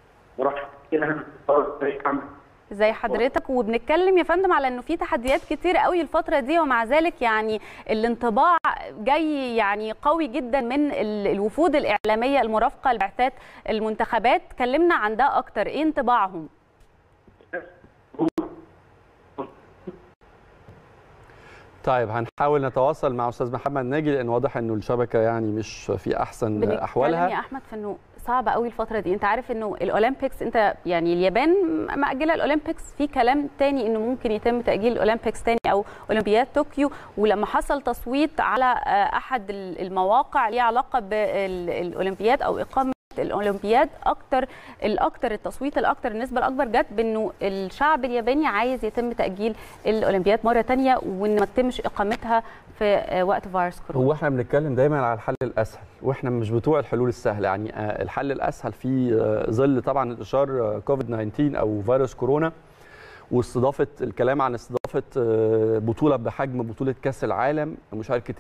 ازي حضرتك وبنتكلم يا فندم على انه في تحديات كتير قوي الفتره دي ومع ذلك يعني الانطباع جاي يعني قوي جدا من الوفود الاعلاميه المرافقه لبعثات المنتخبات كلمنا عن ده اكتر ايه انطباعهم طيب هنحاول نتواصل مع استاذ محمد ناجي لان واضح انه الشبكه يعني مش في احسن احوالها يا احمد في انه صعبه قوي الفتره دي انت عارف انه الاولمبيكس انت يعني اليابان ماجله الاولمبيكس في كلام تاني انه ممكن يتم تاجيل الاولمبيكس تاني او اولمبياد طوكيو ولما حصل تصويت على احد المواقع ليها علاقه بالاولمبياد او اقامه الاولمبياد اكتر الاكتر التصويت الاكتر النسبه الاكبر جت بانه الشعب الياباني عايز يتم تاجيل الاولمبياد مره ثانيه وان ما تتمش اقامتها في وقت فيروس كورونا هو احنا بنتكلم دايما على الحل الاسهل واحنا مش بتوع الحلول السهله يعني الحل الاسهل في ظل طبعا انتشار كوفيد 19 او فيروس كورونا واستضافه الكلام عن استضافه بطوله بحجم بطوله كاس العالم مشاركه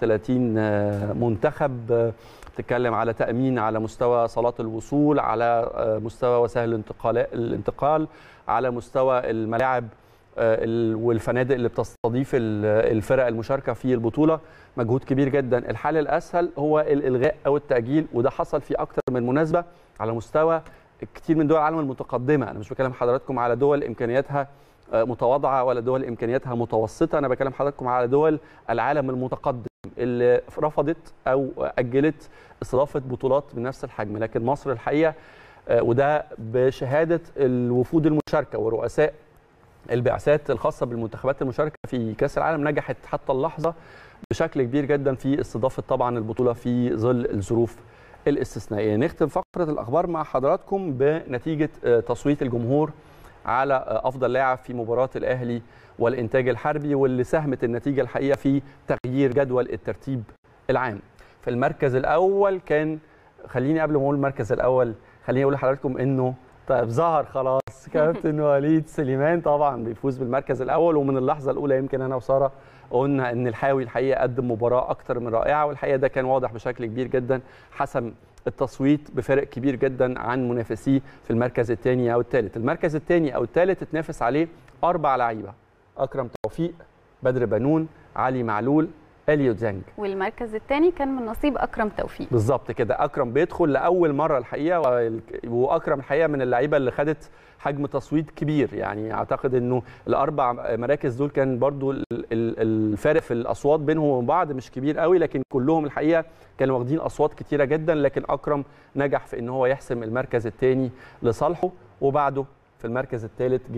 32 منتخب بتتكلم على تامين على مستوى صالات الوصول على مستوى وسائل الانتقال الانتقال على مستوى الملاعب والفنادق اللي بتستضيف الفرق المشاركه في البطوله مجهود كبير جدا الحل الاسهل هو الالغاء او التاجيل وده حصل في اكثر من مناسبه على مستوى كتير من دول العالم المتقدمه انا مش بكلم حضراتكم على دول امكانياتها متواضعه ولا دول امكانياتها متوسطه انا بكلم حضراتكم على دول العالم المتقدم اللي رفضت او اجلت استضافه بطولات بنفس الحجم لكن مصر الحقيقه وده بشهاده الوفود المشاركه ورؤساء البعثات الخاصه بالمنتخبات المشاركه في كاس العالم نجحت حتى اللحظه بشكل كبير جدا في استضافه طبعا البطوله في ظل الظروف الاستثنائيه نختم فقره الاخبار مع حضراتكم بنتيجه تصويت الجمهور على افضل لاعب في مباراه الاهلي والانتاج الحربي واللي ساهمت النتيجه الحقيقه في تغيير جدول الترتيب العام في المركز الاول كان خليني قبل ما اقول المركز الاول خليني اقول لحضراتكم انه طيب ظهر خلاص كابتن وليد سليمان طبعا بيفوز بالمركز الاول ومن اللحظه الاولى يمكن انا وساره قلنا ان الحاوي الحقيقه قدم مباراه اكتر من رائعه والحقيقه ده كان واضح بشكل كبير جدا حسم التصويت بفرق كبير جدا عن منافسيه في المركز الثاني او الثالث المركز الثاني او الثالث اتنافس عليه اربع لعيبه اكرم توفيق بدر بنون علي معلول اليو ديانج والمركز الثاني كان من نصيب اكرم توفيق بالظبط كده اكرم بيدخل لاول مره الحقيقه واكرم الحقيقه من اللعيبه اللي خدت حجم تصويت كبير يعني اعتقد انه الاربع مراكز دول كان برضو الفارق في الاصوات بينهم وبين بعض مش كبير قوي لكن كلهم الحقيقه كانوا واخدين اصوات كتيره جدا لكن اكرم نجح في ان هو يحسم المركز الثاني لصالحه وبعده في المركز الثالث جه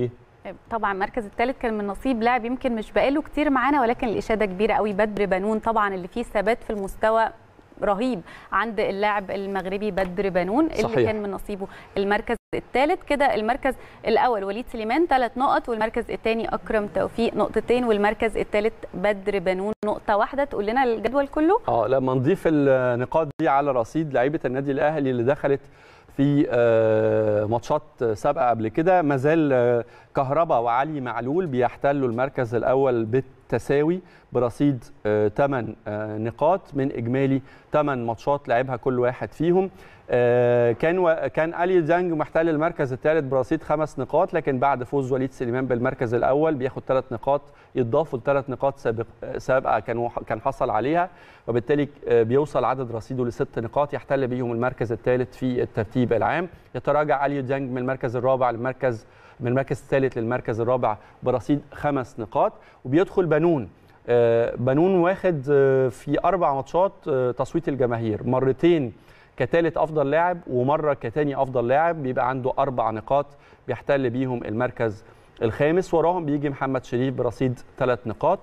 طبعا المركز الثالث كان من نصيب لاعب يمكن مش بقاله كتير معانا ولكن الاشاده كبيره قوي بدر بنون طبعا اللي فيه ثبات في المستوى رهيب عند اللاعب المغربي بدر بنون اللي صحيح. كان من نصيبه المركز الثالث كده المركز الاول وليد سليمان ثلاث نقط والمركز الثاني اكرم توفيق نقطتين والمركز الثالث بدر بنون نقطه واحده تقول لنا الجدول كله اه لما نضيف النقاط دي على رصيد لعيبه النادي الاهلي اللي دخلت في آه، ماتشات سابقه قبل كده ما زال آه، كهربا وعلي معلول بيحتلوا المركز الاول بالتساوي برصيد 8 نقاط من اجمالي 8 ماتشات لعبها كل واحد فيهم آه، كان و... كان الي ديانج محتل المركز الثالث برصيد خمس نقاط لكن بعد فوز وليد سليمان بالمركز الاول بياخد ثلاث نقاط يضافوا لثلاث نقاط سابق سابقه كان كان حصل عليها وبالتالي آه، بيوصل عدد رصيده لست نقاط يحتل بيهم المركز الثالث في الترتيب العام يتراجع الي ديانج من المركز الرابع للمركز من المركز الثالث للمركز الرابع برصيد خمس نقاط وبيدخل بنون آه، بنون واخد آه، في اربع ماتشات آه، تصويت الجماهير مرتين كثالث افضل لاعب ومره كثاني افضل لاعب بيبقى عنده اربع نقاط بيحتل بيهم المركز الخامس وراهم بيجي محمد شريف برصيد ثلاث نقاط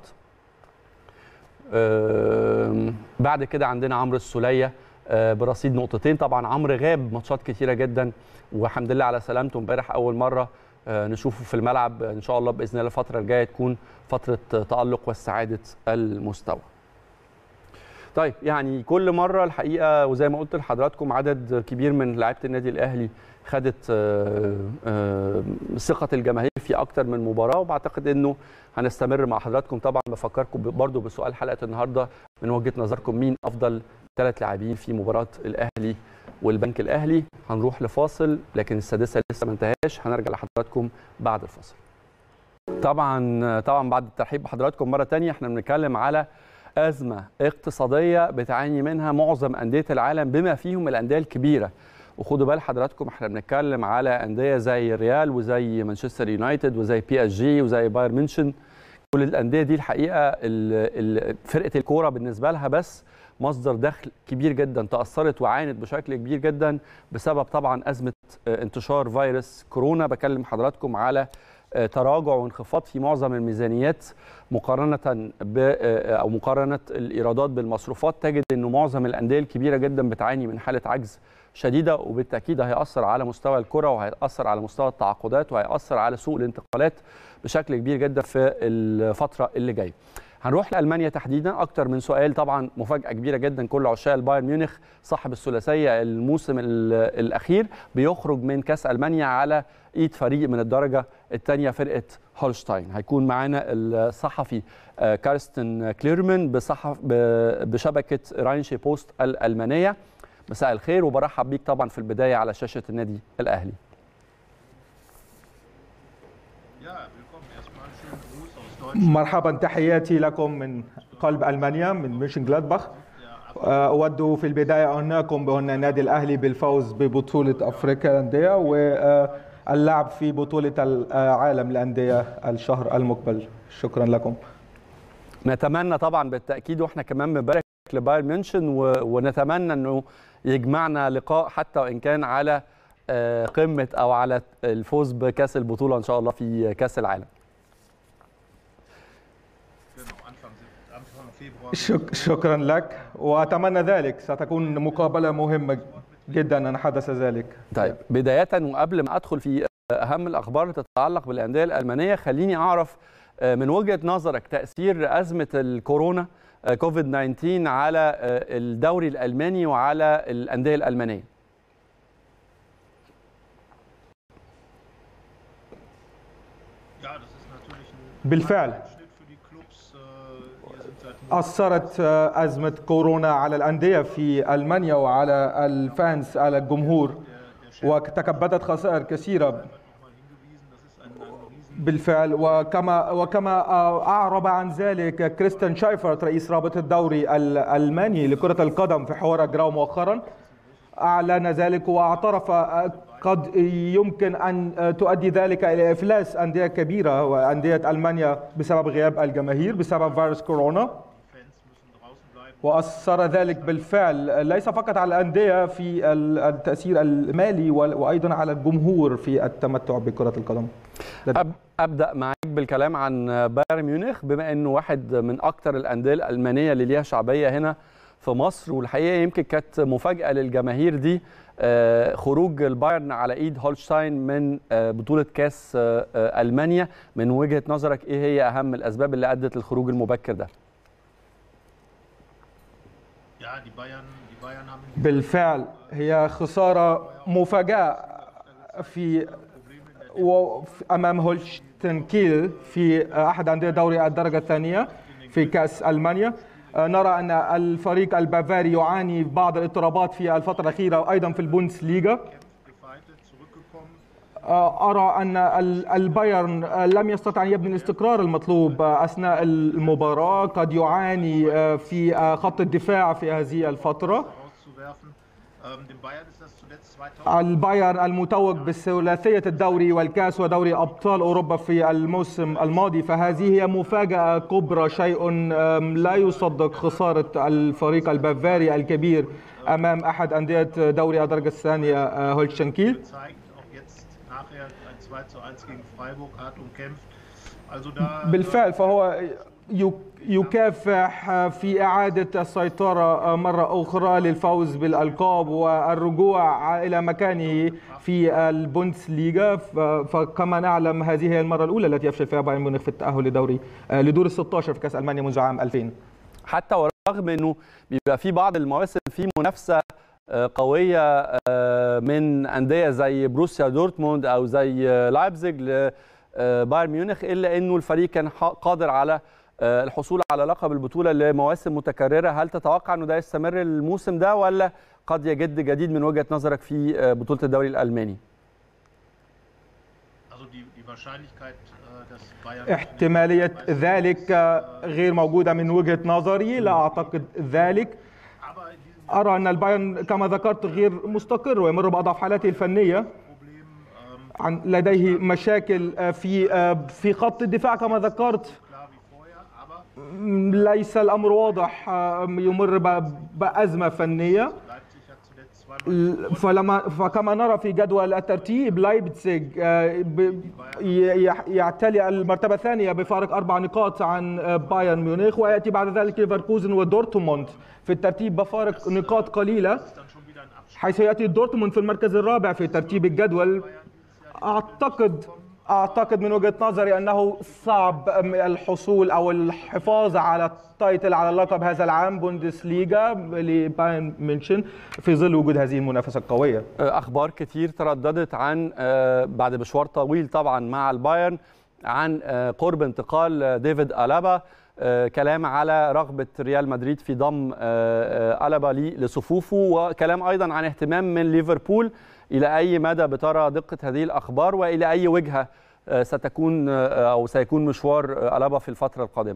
آم، بعد كده عندنا عمرو السوليه آه، برصيد نقطتين طبعا عمرو غاب ماتشات كتيره جدا والحمد لله على سلامته امبارح اول مره آه، نشوفه في الملعب ان شاء الله باذن الله الفتره الجايه تكون فتره تالق واستعاده المستوى طيب يعني كل مره الحقيقه وزي ما قلت لحضراتكم عدد كبير من لعيبه النادي الاهلي خدت آه، آه، ثقه الجماهير في اكتر من مباراه وبعتقد انه هنستمر مع حضراتكم طبعا بفكركم برضو بسؤال حلقه النهارده من وجهه نظركم مين افضل ثلاث لاعبين في مباراه الاهلي والبنك الاهلي هنروح لفاصل لكن السادسه لسه ما انتهاش هنرجع لحضراتكم بعد الفاصل طبعا طبعا بعد الترحيب بحضراتكم مره تانية احنا بنتكلم على ازمه اقتصاديه بتعاني منها معظم انديه العالم بما فيهم الانديه الكبيره وخدوا بال حضراتكم احنا بنتكلم على انديه زي الريال وزي مانشستر يونايتد وزي بي اس جي وزي بايرن ميونشن كل الانديه دي الحقيقه ال- ال- فرقه الكوره بالنسبه لها بس مصدر دخل كبير جدا تاثرت وعانت بشكل كبير جدا بسبب طبعا ازمه آه، انتشار فيروس كورونا بكلم حضراتكم على آه، تراجع وانخفاض في معظم الميزانيات مقارنه ب آه، او مقارنه الايرادات بالمصروفات تجد انه معظم الانديه الكبيره جدا بتعاني من حاله عجز شديده وبالتاكيد هياثر على مستوى الكره وهياثر على مستوى التعاقدات وهياثر على سوق الانتقالات بشكل كبير جدا في الفتره اللي جايه. هنروح لالمانيا تحديدا اكتر من سؤال طبعا مفاجاه كبيره جدا كل عشاق البايرن ميونخ صاحب الثلاثيه الموسم ال- الاخير بيخرج من كاس المانيا على ايد فريق من الدرجه الثانيه فرقه هولشتاين هيكون معانا الصحفي آه، كارستن كليرمان بصحف ب- بشبكه راينشي بوست الالمانيه مساء الخير وبرحب بيك طبعا في البدايه على شاشه النادي الاهلي مرحبا تحياتي لكم من قلب المانيا من ميشن جلادباخ اود في البدايه انكم بان النادي الاهلي بالفوز ببطوله افريقيا للانديه واللعب في بطوله العالم للانديه الشهر المقبل شكرا لكم نتمنى طبعا بالتاكيد واحنا كمان بنبارك لبايرن ميونشن و- ونتمنى انه يجمعنا لقاء حتى وان كان على آه، قمه او على الفوز بكاس البطوله ان شاء الله في كاس العالم شك شكرا لك واتمنى ذلك ستكون مقابله مهمه جدا ان حدث ذلك طيب بدايه وقبل ما ادخل في اهم الاخبار اللي تتعلق بالانديه الالمانيه خليني اعرف آه، من وجهه نظرك تاثير ازمه الكورونا آه، كوفيد 19 على آه، الدوري الالماني وعلى الانديه الالمانيه Ja, das ist natürlich ein بالفعل Schritt für die Clubs. Äh, Wir sind seit أثرت أزمة كورونا على الأندية في ألمانيا وعلى الفانس على الجمهور وتكبدت خسائر كثيرة nochmal hingewiesen, das ist ein, ein riesen بالفعل وكما وكما أعرب عن ذلك كريستيان شايفرت رئيس رابطة الدوري الألماني لكرة القدم في حوار أجراه مؤخرا أعلن ذلك واعترف قد يمكن أن تؤدي ذلك إلى إفلاس أندية كبيرة وأندية ألمانيا بسبب غياب الجماهير بسبب فيروس كورونا Fans müssen draußen bleiben. وأثر ذلك بالفعل ليس فقط على الأندية في التأثير المالي وأيضا على الجمهور في التمتع بكرة القدم أب ابدا معاك بالكلام عن بايرن ميونخ بما انه واحد من اكثر الانديه الالمانيه اللي ليها شعبيه هنا في مصر والحقيقه يمكن كانت مفاجاه للجماهير دي آه، خروج البايرن على ايد هولشتاين من آه، بطوله كاس آه، آه، المانيا من وجهه نظرك ايه هي اهم الاسباب اللي ادت للخروج المبكر ده Ja, die Bayern, die Bayern haben بالفعل هي خسارة مفاجأة في و- أمام هولشتن كيل في أحد أندية دوري الدرجة الثانية في كأس ألمانيا آه، نرى أن الفريق البافاري يعاني بعض الاضطرابات في الفترة الأخيرة وأيضا في البوندسليغا gefeitet, zurückgekommen. آه، أرى أن ال- البايرن آه، لم يستطع أن يبني الاستقرار المطلوب آه، أثناء المباراة قد يعاني آه، في آه، خط الدفاع في هذه الفترة rauszuwerfen. Ähm, dem Bayern ist das zuletzt 2000 البايرن المتوج بثلاثية الدوري والكاس ودوري أبطال أوروبا في الموسم الماضي فهذه هي مفاجأة كبرى شيء أم، لا يصدق خسارة الفريق البافاري الكبير أمام أحد أندية دوري الدرجة الثانية آه، هولشتنكيل gezeigt, auch jetzt nachher ein 2 zu 1 gegen Freiburg hart umkämpft. Also da بالفعل فهو يك- يكافح في إعادة السيطرة مرة أخرى للفوز بالألقاب والرجوع إلى مكانه في البوندسليغا ف- فكما نعلم هذه هي المرة الأولى التي يفشل فيها بايرن ميونخ في التأهل لدوري لدور ال 16 في كأس ألمانيا منذ عام 2000 حتى ورغم انه بيبقى في بعض المواسم في منافسه آه، قويه آه، من انديه زي بروسيا دورتموند او زي آه، لايبزيج لبايرن ميونخ الا انه الفريق كان ح- قادر على آه، الحصول على لقب البطوله لمواسم متكرره هل تتوقع انه ده يستمر الموسم ده ولا قد يجد جديد من وجهه نظرك في آه، بطوله الدوري الالماني also die, die Wahrscheinlichkeit, äh, dass Bayern احتمالية ذلك غير موجودة من وجهة نظري لا أعتقد ذلك aber in diesem أرى أن البايرن كما ذكرت غير مستقر ويمر بأضعف حالاته الفنية Problem ähm, عن لديه مشاكل آه، في آه، في خط الدفاع كما ذكرت klar wie vorher, aber ليس الامر واضح آه، يمر ب- بازمه فنيه Leipzig hat zuletzt zweimal فلما فكما نرى في جدول الترتيب لايبزيج آه، ب- ي- يح- يعتلي المرتبه الثانيه بفارق اربع نقاط عن آه، بايرن ميونخ وياتي بعد ذلك ليفركوزن ودورتموند في الترتيب بفارق نقاط قليله dann schon wieder ein Abschluss. حيث ياتي دورتموند في المركز الرابع في ترتيب الجدول اعتقد اعتقد من وجهه نظري انه صعب الحصول او الحفاظ على التايتل على اللقب هذا العام بوندسليغا لبايرن ميونشن في ظل وجود هذه المنافسه القويه اخبار كتير ترددت عن آه، بعد مشوار طويل طبعا مع البايرن عن آه، قرب انتقال آه، ديفيد الابا آه، كلام على رغبه ريال مدريد في ضم آه، آه، الابا لي- لصفوفه وكلام ايضا عن اهتمام من ليفربول الى اي مدى بترى دقه هذه الاخبار والى اي وجهه آه، ستكون آه، او سيكون مشوار آه، الابا في الفتره القادمه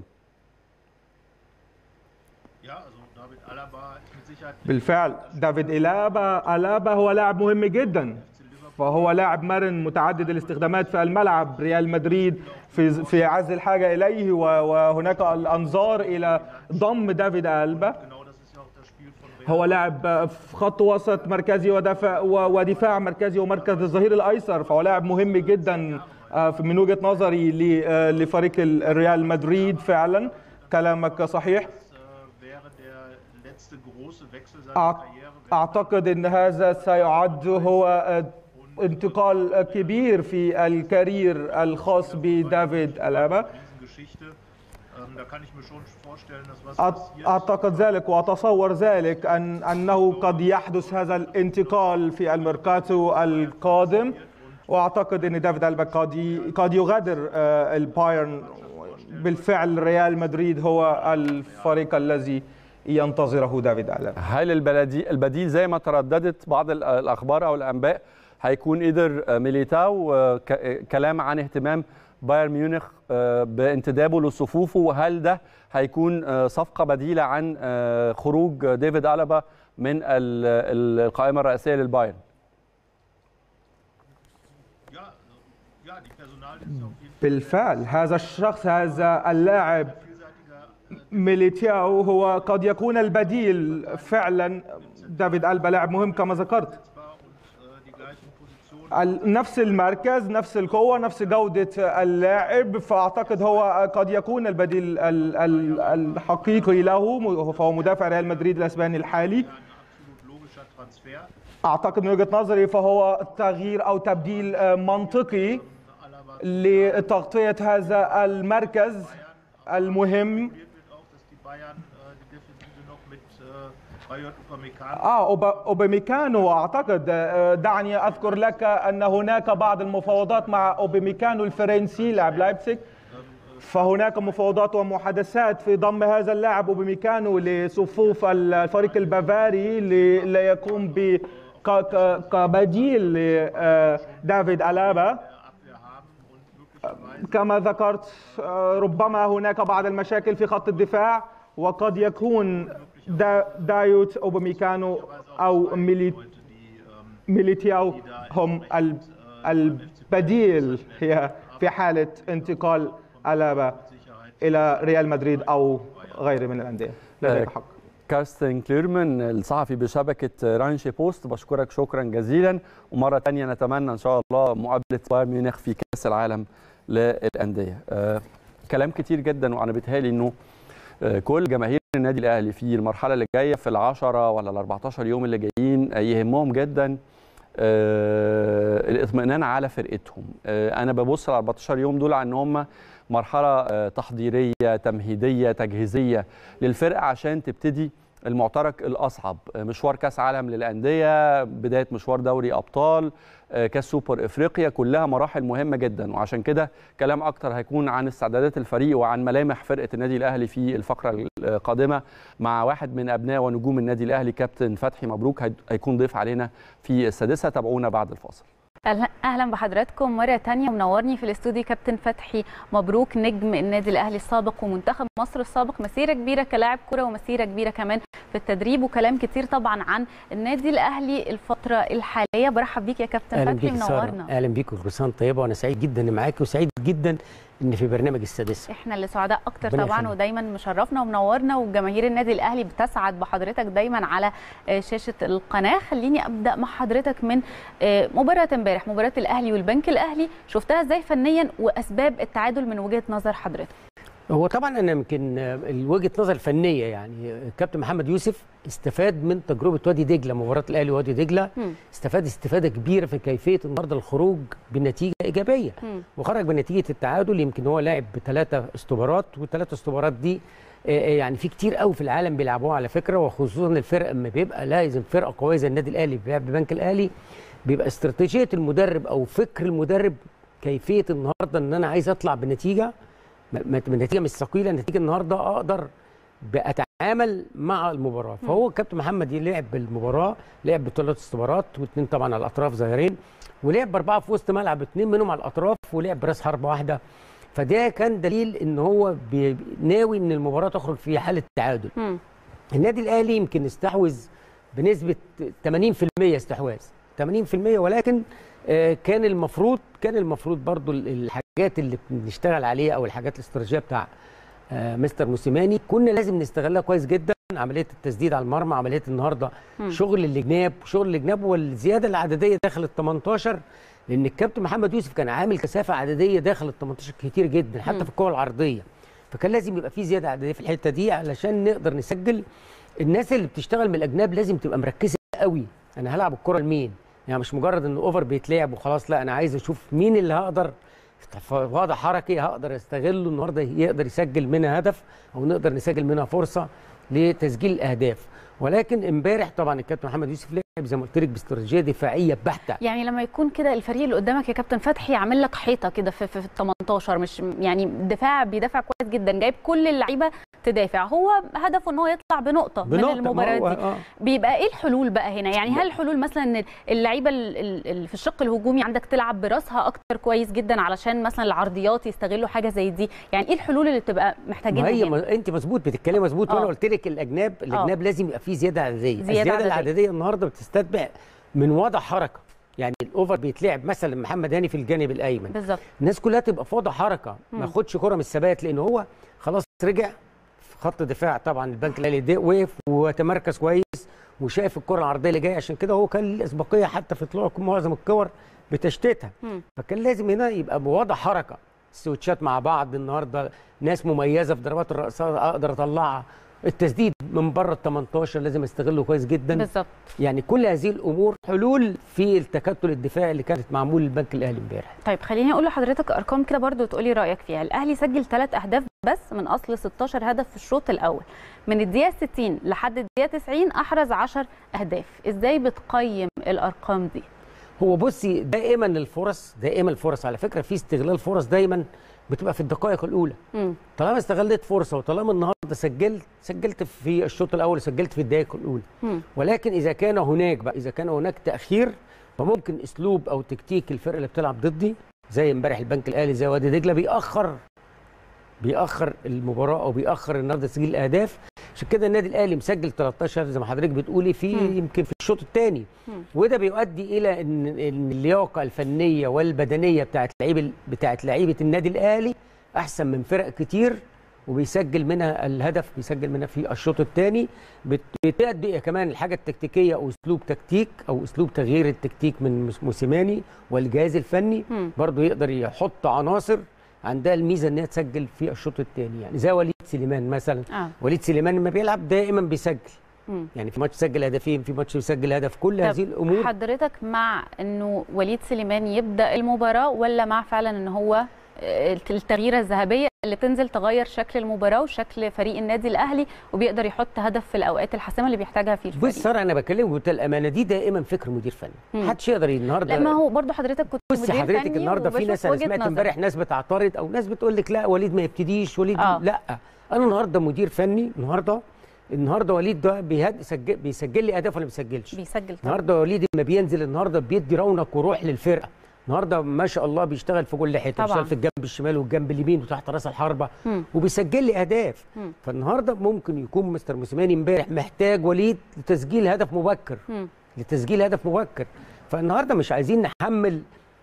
Ja, also David Alaba ist mit Sicherheit بالفعل دافيد إلابا ألابا هو لاعب مهم جدا فهو لاعب مرن متعدد الاستخدامات في الملعب ريال مدريد في في عز الحاجه اليه و- وهناك الانظار الى ضم دافيد ألبا genau das ist ja auch das Spiel von Real. هو لاعب في خط وسط مركزي ودفاع و- ودفاع مركزي ومركز الظهير الايسر فهو لاعب مهم جدا آه، من وجهه نظري ل- آه، لفريق ال- الريال مدريد فعلا كلامك صحيح Das äh, wäre der letzte große Wechsel seiner أع- Karriere. اعتقد ان هذا سيعد هو آه، انتقال آه، كبير في الكارير الخاص بدافيد ألابا Riesengeschichte. Ähm, da kann ich mir schon vorstellen, dass was أعت- passiert. اعتقد ذلك واتصور ذلك ان انه قد يحدث هذا الانتقال في الميركاتو القادم واعتقد ان دافيد ألبا قد ي- قد يغادر آه، البايرن بالفعل ريال مدريد هو الفريق الذي ينتظره دافيد ألبا هل البلدي البديل زي ما ترددت بعض ال- الاخبار او الانباء هيكون قدر آه، ميليتاو آه، ك- آه، كلام عن اهتمام بايرن ميونخ آه، بانتدابه لصفوفه وهل ده هيكون آه، صفقه بديله عن آه، خروج ديفيد ألابا من ال- ال- القائمه الرئيسيه للبايرن Ja, also, ja, die Personalie ist auf jeden Fall بالفعل هذا الشخص هذا اللاعب vielseitiger. ميليتاو هو قد يكون البديل فعلا دافيد ألبا لاعب مهم كما ذكرت und äh, die gleichen Positionen ال- نفس المركز نفس القوة نفس جودة اللاعب فأعتقد هو قد يكون البديل ال- ال- الحقيقي له م- فهو مدافع ريال مدريد الأسباني الحالي ein absolut logischer Transfer. أعتقد من وجهة نظري فهو تغيير أو تبديل آه، منطقي لتغطية هذا المركز المهم Probiert wird auch, dass die Bayern äh, die Defensive noch mit äh, Bayern Upamecano اه أوبا- اوباميكانو اعتقد آه، دعني اذكر لك ان هناك بعض المفاوضات مع اوباميكانو الفرنسي لاعب لايبسك فهناك مفاوضات ومحادثات في ضم هذا اللاعب اوباميكانو لصفوف الفريق البافاري ل- ليقوم ب ك- ك- كبديل لدافيد الابا Abwehr haben und möglicherweise كما ذكرت آه، ربما هناك بعض المشاكل في خط الدفاع وقد يكون دا دايوت اوباميكانو او ميليت Leute, die ähm, ميليتياو هم ال- البديل هي في حالة انتقال ألابا إلى ريال مدريد أو غيره من الأندية لديك حق كارستن كليرمان الصحفي بشبكه رانشي بوست بشكرك شكرا جزيلا ومره ثانيه نتمنى ان شاء الله مقابله بايرن ميونخ في كاس العالم للانديه آه كلام كتير جدا وانا بيتهيألي انه آه كل جماهير النادي الاهلي في المرحله اللي جايه في العشرة ولا ال 14 يوم اللي جايين آه، يهمهم جدا آه الاطمئنان على فرقتهم آه انا ببص على 14 يوم دول على ان هم مرحله آه تحضيريه تمهيديه تجهيزيه للفرقه عشان تبتدي المعترك الاصعب آه، مشوار كاس عالم للانديه بدايه مشوار دوري ابطال آه، كاس سوبر افريقيا كلها مراحل مهمه جدا وعشان كده كلام اكتر هيكون عن استعدادات الفريق وعن ملامح فرقه النادي الاهلي في الفقره القادمه مع واحد من ابناء ونجوم النادي الاهلي كابتن فتحي مبروك هي- هيكون ضيف علينا في السادسه تابعونا بعد الفاصل أهلا- اهلا بحضراتكم مره تانية ومنورني في الاستوديو كابتن فتحي مبروك نجم النادي الاهلي السابق ومنتخب مصر السابق مسيره كبيره كلاعب كره ومسيره كبيره كمان في التدريب وكلام كتير طبعا عن النادي الاهلي الفتره الحاليه برحب بيك يا كابتن اهلا فتحي بيك يا ساره منورنا اهلا بيك وكل سنه وأنت طيبه وانا سعيد جدا اني معاكي وسعيد جدا ان في برنامج السادسه احنا اللي سعداء اكتر ربنا طبعا يخليك. ودايما مشرفنا ومنورنا وجماهير النادي الاهلي بتسعد بحضرتك دايما على آه، شاشه القناه خليني ابدا مع حضرتك من آه، مباراه امبارح مباراه الاهلي والبنك الاهلي شفتها ازاي فنيا واسباب التعادل من وجهه نظر حضرتك هو طبعا انا يمكن آه، وجهه نظر الفنيه يعني آه، الكابتن محمد يوسف استفاد من تجربه وادي دجله مباراه الاهلي وادي دجله مم. استفاد استفاده كبيره في كيفيه النهارده الخروج بنتيجه ايجابيه مم. وخرج بنتيجه التعادل يمكن هو لاعب بثلاثه استوبرات والثلاثه استوبرات دي آه، آه، يعني في كتير قوي في العالم بيلعبوها على فكره وخصوصا الفرق اما بيبقى لازم فرقه قويه زي النادي الاهلي بيلعب ببنك الاهلي بيبقى استراتيجيه المدرب او فكر المدرب كيفيه النهارده ان انا عايز اطلع بنتيجه م- م- النتيجه مش ثقيله النتيجه النهارده اقدر بتعامل مع المباراه فهو الكابتن محمد لعب بالمباراه لعب بثلاث استبارات واثنين طبعا على الاطراف ظاهرين ولعب باربعه في وسط ملعب اثنين منهم على الاطراف ولعب براس حربه واحده فده كان دليل ان هو بي- ناوي ان المباراه تخرج في حاله تعادل مم. النادي الاهلي يمكن استحوذ بنسبه 80% استحواذ 80% ولكن آه، كان المفروض كان المفروض برضو ال- الحاجات اللي بنشتغل عليها او الحاجات الاستراتيجيه بتاع آه، مستر موسيماني كنا لازم نستغلها كويس جدا عمليه التسديد على المرمى عمليه النهارده مم. شغل الجناب شغل الجناب والزياده العدديه داخل ال 18 لان الكابتن محمد يوسف كان عامل كثافه عدديه داخل ال 18 كتير جدا حتى مم. في الكره العرضيه فكان لازم يبقى في زياده عدديه في الحته دي علشان نقدر نسجل الناس اللي بتشتغل من الاجناب لازم تبقى مركزه قوي انا هلعب الكره لمين يعني مش مجرد ان اوفر بيتلعب وخلاص لا انا عايز اشوف مين اللي هقدر في وضع حركي هقدر استغله النهارده يقدر يسجل منها هدف او نقدر نسجل منها فرصه لتسجيل الاهداف ولكن امبارح طبعا الكابتن محمد يوسف لعب زي ما قلت لك باستراتيجيه دفاعيه بحته يعني لما يكون كده الفريق اللي قدامك يا كابتن فتحي عامل لك حيطه كده في, في, في ال 18 مش يعني دفاع بيدافع كويس جدا جايب كل اللعيبه تدافع هو هدفه ان هو يطلع بنقطه, بنقطة، من ما المباراه هو- دي آه. بيبقى ايه الحلول بقى هنا يعني هل الحلول مثلا ان اللعيبه ال- ال- اللي في الشق الهجومي عندك تلعب براسها اكتر كويس جدا علشان مثلا العرضيات يستغلوا حاجه زي دي يعني ايه الحلول اللي بتبقى ما محتاجينها هي هنا؟ ما انت مظبوط بتتكلمي مظبوط وانا آه. قلت لك الاجناب الاجناب لازم يبقى فيه زياده عدديه زيادة الزياده عددية. العدديه النهارده بتستتبع من وضع حركه يعني الاوفر بيتلعب مثلا محمد هاني في الجانب الايمن بالظبط الناس كلها تبقى في وضع حركه ما مم. ياخدش كره من الثبات لان هو خلاص رجع في خط دفاع طبعا البنك الاهلي ده وقف وتمركز كويس وشايف الكره العرضيه اللي جايه عشان كده هو كان ليه اسبقيه حتى في طلوع معظم الكور بتشتيتها مم. فكان لازم هنا يبقى بوضع حركه السويتشات مع بعض النهارده ناس مميزه في ضربات الراس اقدر اطلعها التسديد من بره ال 18 لازم استغله كويس جدا بالظبط يعني كل هذه الامور حلول في التكتل الدفاعي اللي كانت معمول للبنك الاهلي امبارح طيب خليني اقول لحضرتك ارقام كده برضو تقولي رايك فيها الاهلي سجل ثلاث اهداف بس من اصل 16 هدف في الشوط الاول من الدقيقه 60 لحد الدقيقه 90 احرز 10 اهداف ازاي بتقيم الارقام دي هو بصي دائما الفرص دائما الفرص على فكره في استغلال فرص دايما بتبقى في الدقائق الاولى مم. طالما استغلت فرصه وطالما النهارده سجلت سجلت في الشوط الاول وسجلت في الدقائق الاولى مم. ولكن اذا كان هناك بقى اذا كان هناك تاخير فممكن اسلوب او تكتيك الفرقه اللي بتلعب ضدي زي امبارح البنك الاهلي زي وادي دجله بيأخر بيأخر المباراه او بيأخر النهارده تسجيل الاهداف عشان كده النادي الاهلي مسجل 13 زي ما حضرتك بتقولي في مم. يمكن في الشوط الثاني مم. وده بيؤدي الى ان ان اللياقه الفنيه والبدنيه بتاعت لعيب بتاعت لعيبه النادي الاهلي احسن من فرق كتير وبيسجل منها الهدف بيسجل منها في الشوط الثاني بتأدي كمان الحاجه التكتيكيه او اسلوب تكتيك او اسلوب تغيير التكتيك من موسيماني والجهاز الفني مم. برضه يقدر يحط عناصر عندها الميزه ان هي تسجل في الشوط الثاني يعني زي وليد سليمان مثلا اه وليد سليمان لما بيلعب دائما بيسجل مم. يعني في ماتش سجل هدفين في ماتش بيسجل هدف كل طب هذه الامور حضرتك مع انه وليد سليمان يبدا المباراه ولا مع فعلا ان هو آه، التغييره الذهبيه اللي بتنزل تغير شكل المباراه وشكل فريق النادي الاهلي وبيقدر يحط هدف في الاوقات الحاسمه اللي بيحتاجها فيه بص الفريق ساره انا بكلمك بكل الامانه دي دائما فكر مدير فني مم. محدش يقدر النهارده لا ما هو برضو حضرتك كنت بصي مدير حضرتك فني النهارده في وبشوف ناس انا وجهة سمعت نظرك. امبارح ناس بتعترض او ناس بتقول لك لا وليد ما يبتديش وليد آه. لا انا النهارده مدير فني النهارده النهارده وليد ده بيهد سجل بيسجل لي اهداف ولا ما بيسجلش بيسجل طبعا النهارده وليد لما بينزل النهارده بيدي رونق وروح للفرقه النهارده ما شاء الله بيشتغل في كل حته طبعاً. بيشتغل في الجنب الشمال والجنب اليمين وتحت راس الحربه مم. وبيسجل لي اهداف مم. فالنهارده ممكن يكون مستر موسيماني امبارح محتاج وليد لتسجيل هدف مبكر مم. لتسجيل هدف مبكر فالنهارده مش عايزين نحمل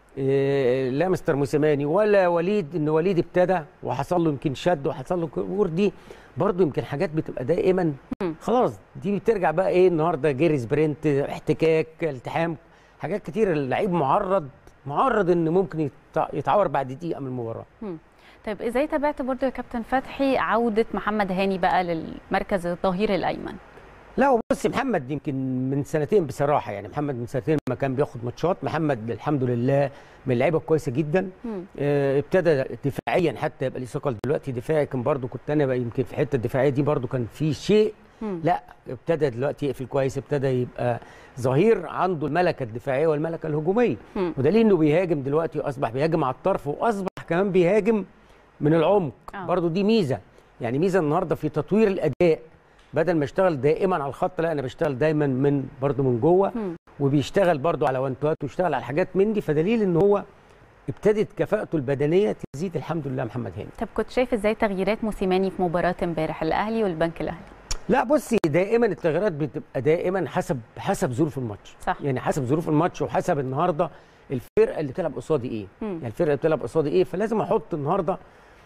إيه، لا مستر موسيماني ولا وليد ان وليد ابتدى وحصل له يمكن شد وحصل له امور دي برضه يمكن حاجات بتبقى دائما مم. خلاص دي بترجع بقى ايه النهارده جري سبرنت احتكاك التحام حاجات كتير اللعيب معرض معرض ان ممكن يتع- يتعور بعد دقيقه من المباراه طيب ازاي تابعت برضو يا كابتن فتحي عوده محمد هاني بقى للمركز الظهير الايمن لا بص محمد يمكن من سنتين بصراحه يعني محمد من سنتين ما كان بياخد ماتشات محمد الحمد لله من اللعيبه كويسه جدا مم. آه، ابتدى دفاعيا حتى يبقى ليه ثقل دلوقتي دفاعي كان برضو كنت انا بقى يمكن في الحته الدفاعيه دي برضو كان في شيء مم. لا ابتدى دلوقتي يقفل كويس ابتدى يبقى ظهير عنده الملكه الدفاعيه والملكه الهجوميه مم. ودليل انه بيهاجم دلوقتي اصبح بيهاجم على الطرف واصبح كمان بيهاجم من العمق آه. برضو دي ميزه يعني ميزه النهارده في تطوير الاداء بدل ما اشتغل دائما على الخط لا انا بشتغل دايما من برضو من جوه مم. وبيشتغل برضو على وانتوات ويشتغل على حاجات من دي فدليل ان هو ابتدت كفاءته البدنيه تزيد الحمد لله محمد هاني طب كنت شايف ازاي تغييرات موسيماني في مباراه امبارح الاهلي والبنك الاهلي لا بصي دائما التغييرات بتبقى دائما حسب حسب ظروف الماتش صح. يعني حسب ظروف الماتش وحسب النهارده الفرقه اللي بتلعب قصادي ايه مم. يعني الفرقه اللي بتلعب قصادي ايه فلازم احط النهارده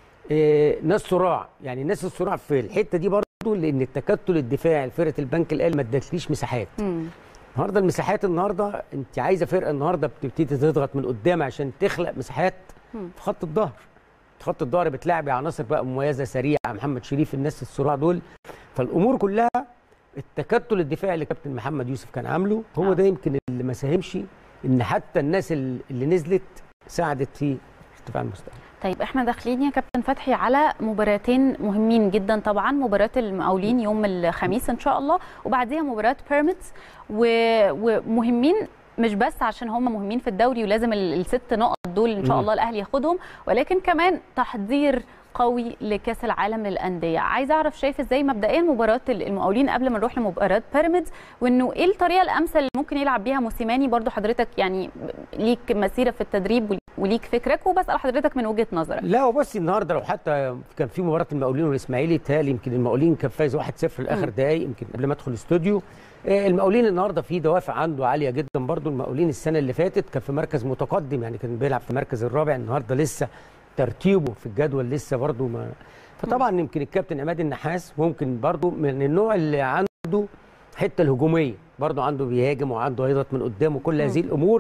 إيه ناس صراع يعني ناس الصراع في الحته دي برضه لان التكتل الدفاعي لفرقه البنك الاهلي ما ادتليش مساحات مم. النهارده المساحات النهارده انت عايزه فرقه النهارده بتبتدي تضغط من قدام عشان تخلق مساحات مم. في خط الظهر في خط الظهر بتلاعب عناصر بقى مميزه سريعه محمد شريف الناس الصراع دول فالامور كلها التكتل الدفاعي اللي كابتن محمد يوسف كان عامله هو آه. ده يمكن اللي ما ساهمش ان حتى الناس اللي اللي نزلت ساعدت في ارتفاع المستوى طيب احنا داخلين يا كابتن فتحي على مباراتين مهمين جدا طبعا مباراه المقاولين يوم الخميس ان شاء الله وبعديها مباراه بيراميدز و- ومهمين مش بس عشان هم مهمين في الدوري ولازم ال- الست نقط دول ان شاء مم. الله الاهلي ياخدهم ولكن كمان تحضير قوي لكاس العالم للانديه عايزه اعرف شايف ازاي مبدئيا مباراه المقاولين قبل ما نروح لمباراه بيراميدز وانه ايه الطريقه الامثل اللي ممكن يلعب بيها موسيماني برضو حضرتك يعني ليك مسيره في التدريب وليك فكرك وبسال حضرتك من وجهه نظرك لا وبصي النهارده لو حتى كان في مباراه المقاولين والاسماعيلي تهيألي يمكن المقاولين كان فايز 1-0 في الاخر مم. دقايق يمكن قبل ما ادخل الاستوديو آه، المقاولين النهارده في دوافع عنده عاليه جدا برضو المقاولين السنه اللي فاتت كان في مركز متقدم يعني كان بيلعب في المركز الرابع النهارده لسه ترتيبه في الجدول لسه برضو ما فطبعا يمكن الكابتن عماد النحاس ممكن برضو من النوع اللي عنده حته الهجوميه برضو عنده بيهاجم وعنده هيضغط من قدامه كل هذه الامور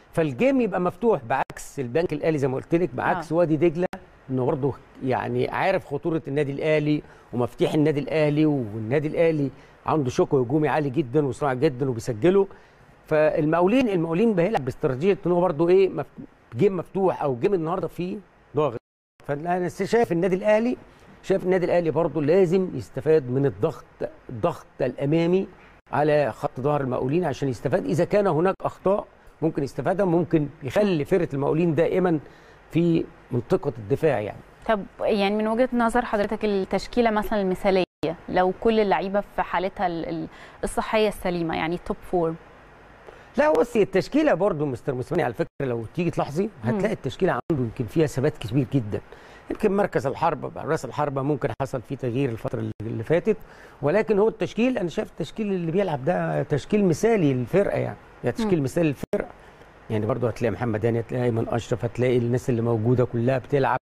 فالجيم يبقى مفتوح بعكس البنك الاهلي زي ما قلت لك بعكس وادي دجله انه برضه يعني عارف خطوره النادي الاهلي ومفاتيح النادي الاهلي والنادي الاهلي عنده شق هجومي عالي جدا وسرعه جدا وبيسجله فالمقاولين المقاولين بيلعب باستراتيجيه ان هو برضه ايه مف... جيم مفتوح او جيم النهارده فيه ضاغط فانا شايف النادي الاهلي شايف النادي الاهلي برضه لازم يستفاد من الضغط الضغط الامامي على خط ظهر المقاولين عشان يستفاد اذا كان هناك اخطاء ممكن يستفادها ممكن يخلي فرقه المقاولين دائما في منطقه الدفاع يعني طب يعني من وجهه نظر حضرتك التشكيله مثلا المثاليه لو كل اللعيبه في حالتها الصحيه السليمه يعني توب فورم لا بصي التشكيله برضو مستر موسيماني على فكره لو تيجي تلاحظي هتلاقي التشكيله عنده يمكن فيها ثبات كبير جدا يمكن مركز الحربه راس الحربه ممكن حصل فيه تغيير الفتره اللي فاتت ولكن هو التشكيل انا شايف التشكيل اللي بيلعب ده تشكيل مثالي للفرقه يعني يعني تشكيل مثالي للفرقه يعني برضو هتلاقي محمد هاني هتلاقي ايمن اشرف هتلاقي الناس اللي موجوده كلها بتلعب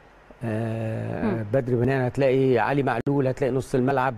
آه بدر بنان هتلاقي علي معلول هتلاقي نص الملعب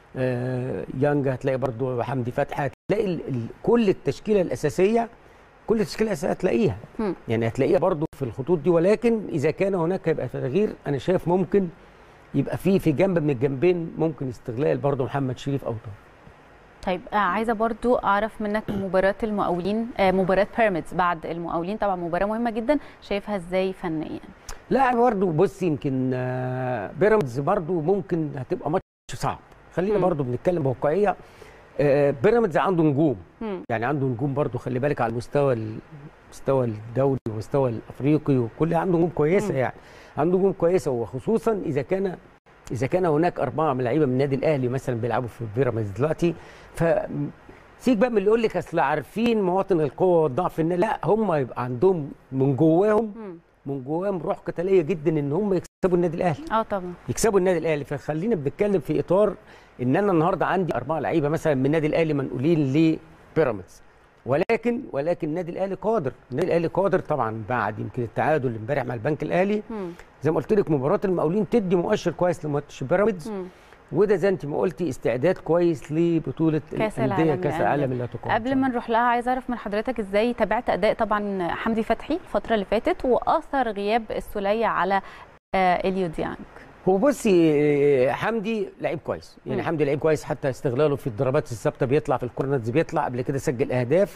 آه يانج هتلاقي برضو حمدي فتحي هتلاقي ال ال كل التشكيله الاساسيه كل التشكيله الاساسيه هتلاقيها م. يعني هتلاقيها برضو في الخطوط دي ولكن اذا كان هناك يبقى تغيير انا شايف ممكن يبقى في في جنب من الجنبين ممكن استغلال برضو محمد شريف او طارق طيب آه عايزه برضو اعرف منك مباراه المقاولين آه مباراه بيراميدز بعد المقاولين طبعا مباراه مهمه جدا شايفها ازاي فنيا لا برضو بصي يمكن آه بيراميدز برضو ممكن هتبقى ماتش صعب خلينا برضو بنتكلم بواقعيه آه بيراميدز عنده نجوم مم. يعني عنده نجوم برضو خلي بالك على المستوى المستوى الدولي والمستوى الافريقي وكل عنده نجوم كويسه مم. يعني عنده نجوم كويسه وخصوصا اذا كان اذا كان هناك اربعه من لعيبه من النادي الاهلي مثلا بيلعبوا في بيراميدز دلوقتي ف سيك بقى من اللي يقول لك اصل عارفين مواطن القوه والضعف النادي لا هم يبقى عندهم من جواهم من جواهم روح قتاليه جدا ان هم يكسبوا النادي الاهلي اه طبعا يكسبوا النادي الاهلي فخلينا بنتكلم في اطار ان انا النهارده عندي اربعه لعيبه مثلا من النادي الاهلي منقولين لبيراميدز ولكن ولكن النادي الاهلي قادر النادي الاهلي قادر طبعا بعد يمكن التعادل امبارح مع البنك الاهلي مم. زي ما قلت لك مباراه المقاولين تدي مؤشر كويس لماتش بيراميدز وده زي انت ما قلتي استعداد كويس لبطوله كاس الانديه كاس العالم اللي هتقام قبل ما نروح لها عايزه اعرف من حضرتك ازاي تابعت اداء طبعا حمدي فتحي الفتره اللي فاتت واثر غياب السوليه على اليو ديانج هو بصي حمدي لعيب كويس يعني م. حمدي لعيب كويس حتى استغلاله في الضربات الثابته بيطلع في الكورنرز بيطلع قبل كده سجل اهداف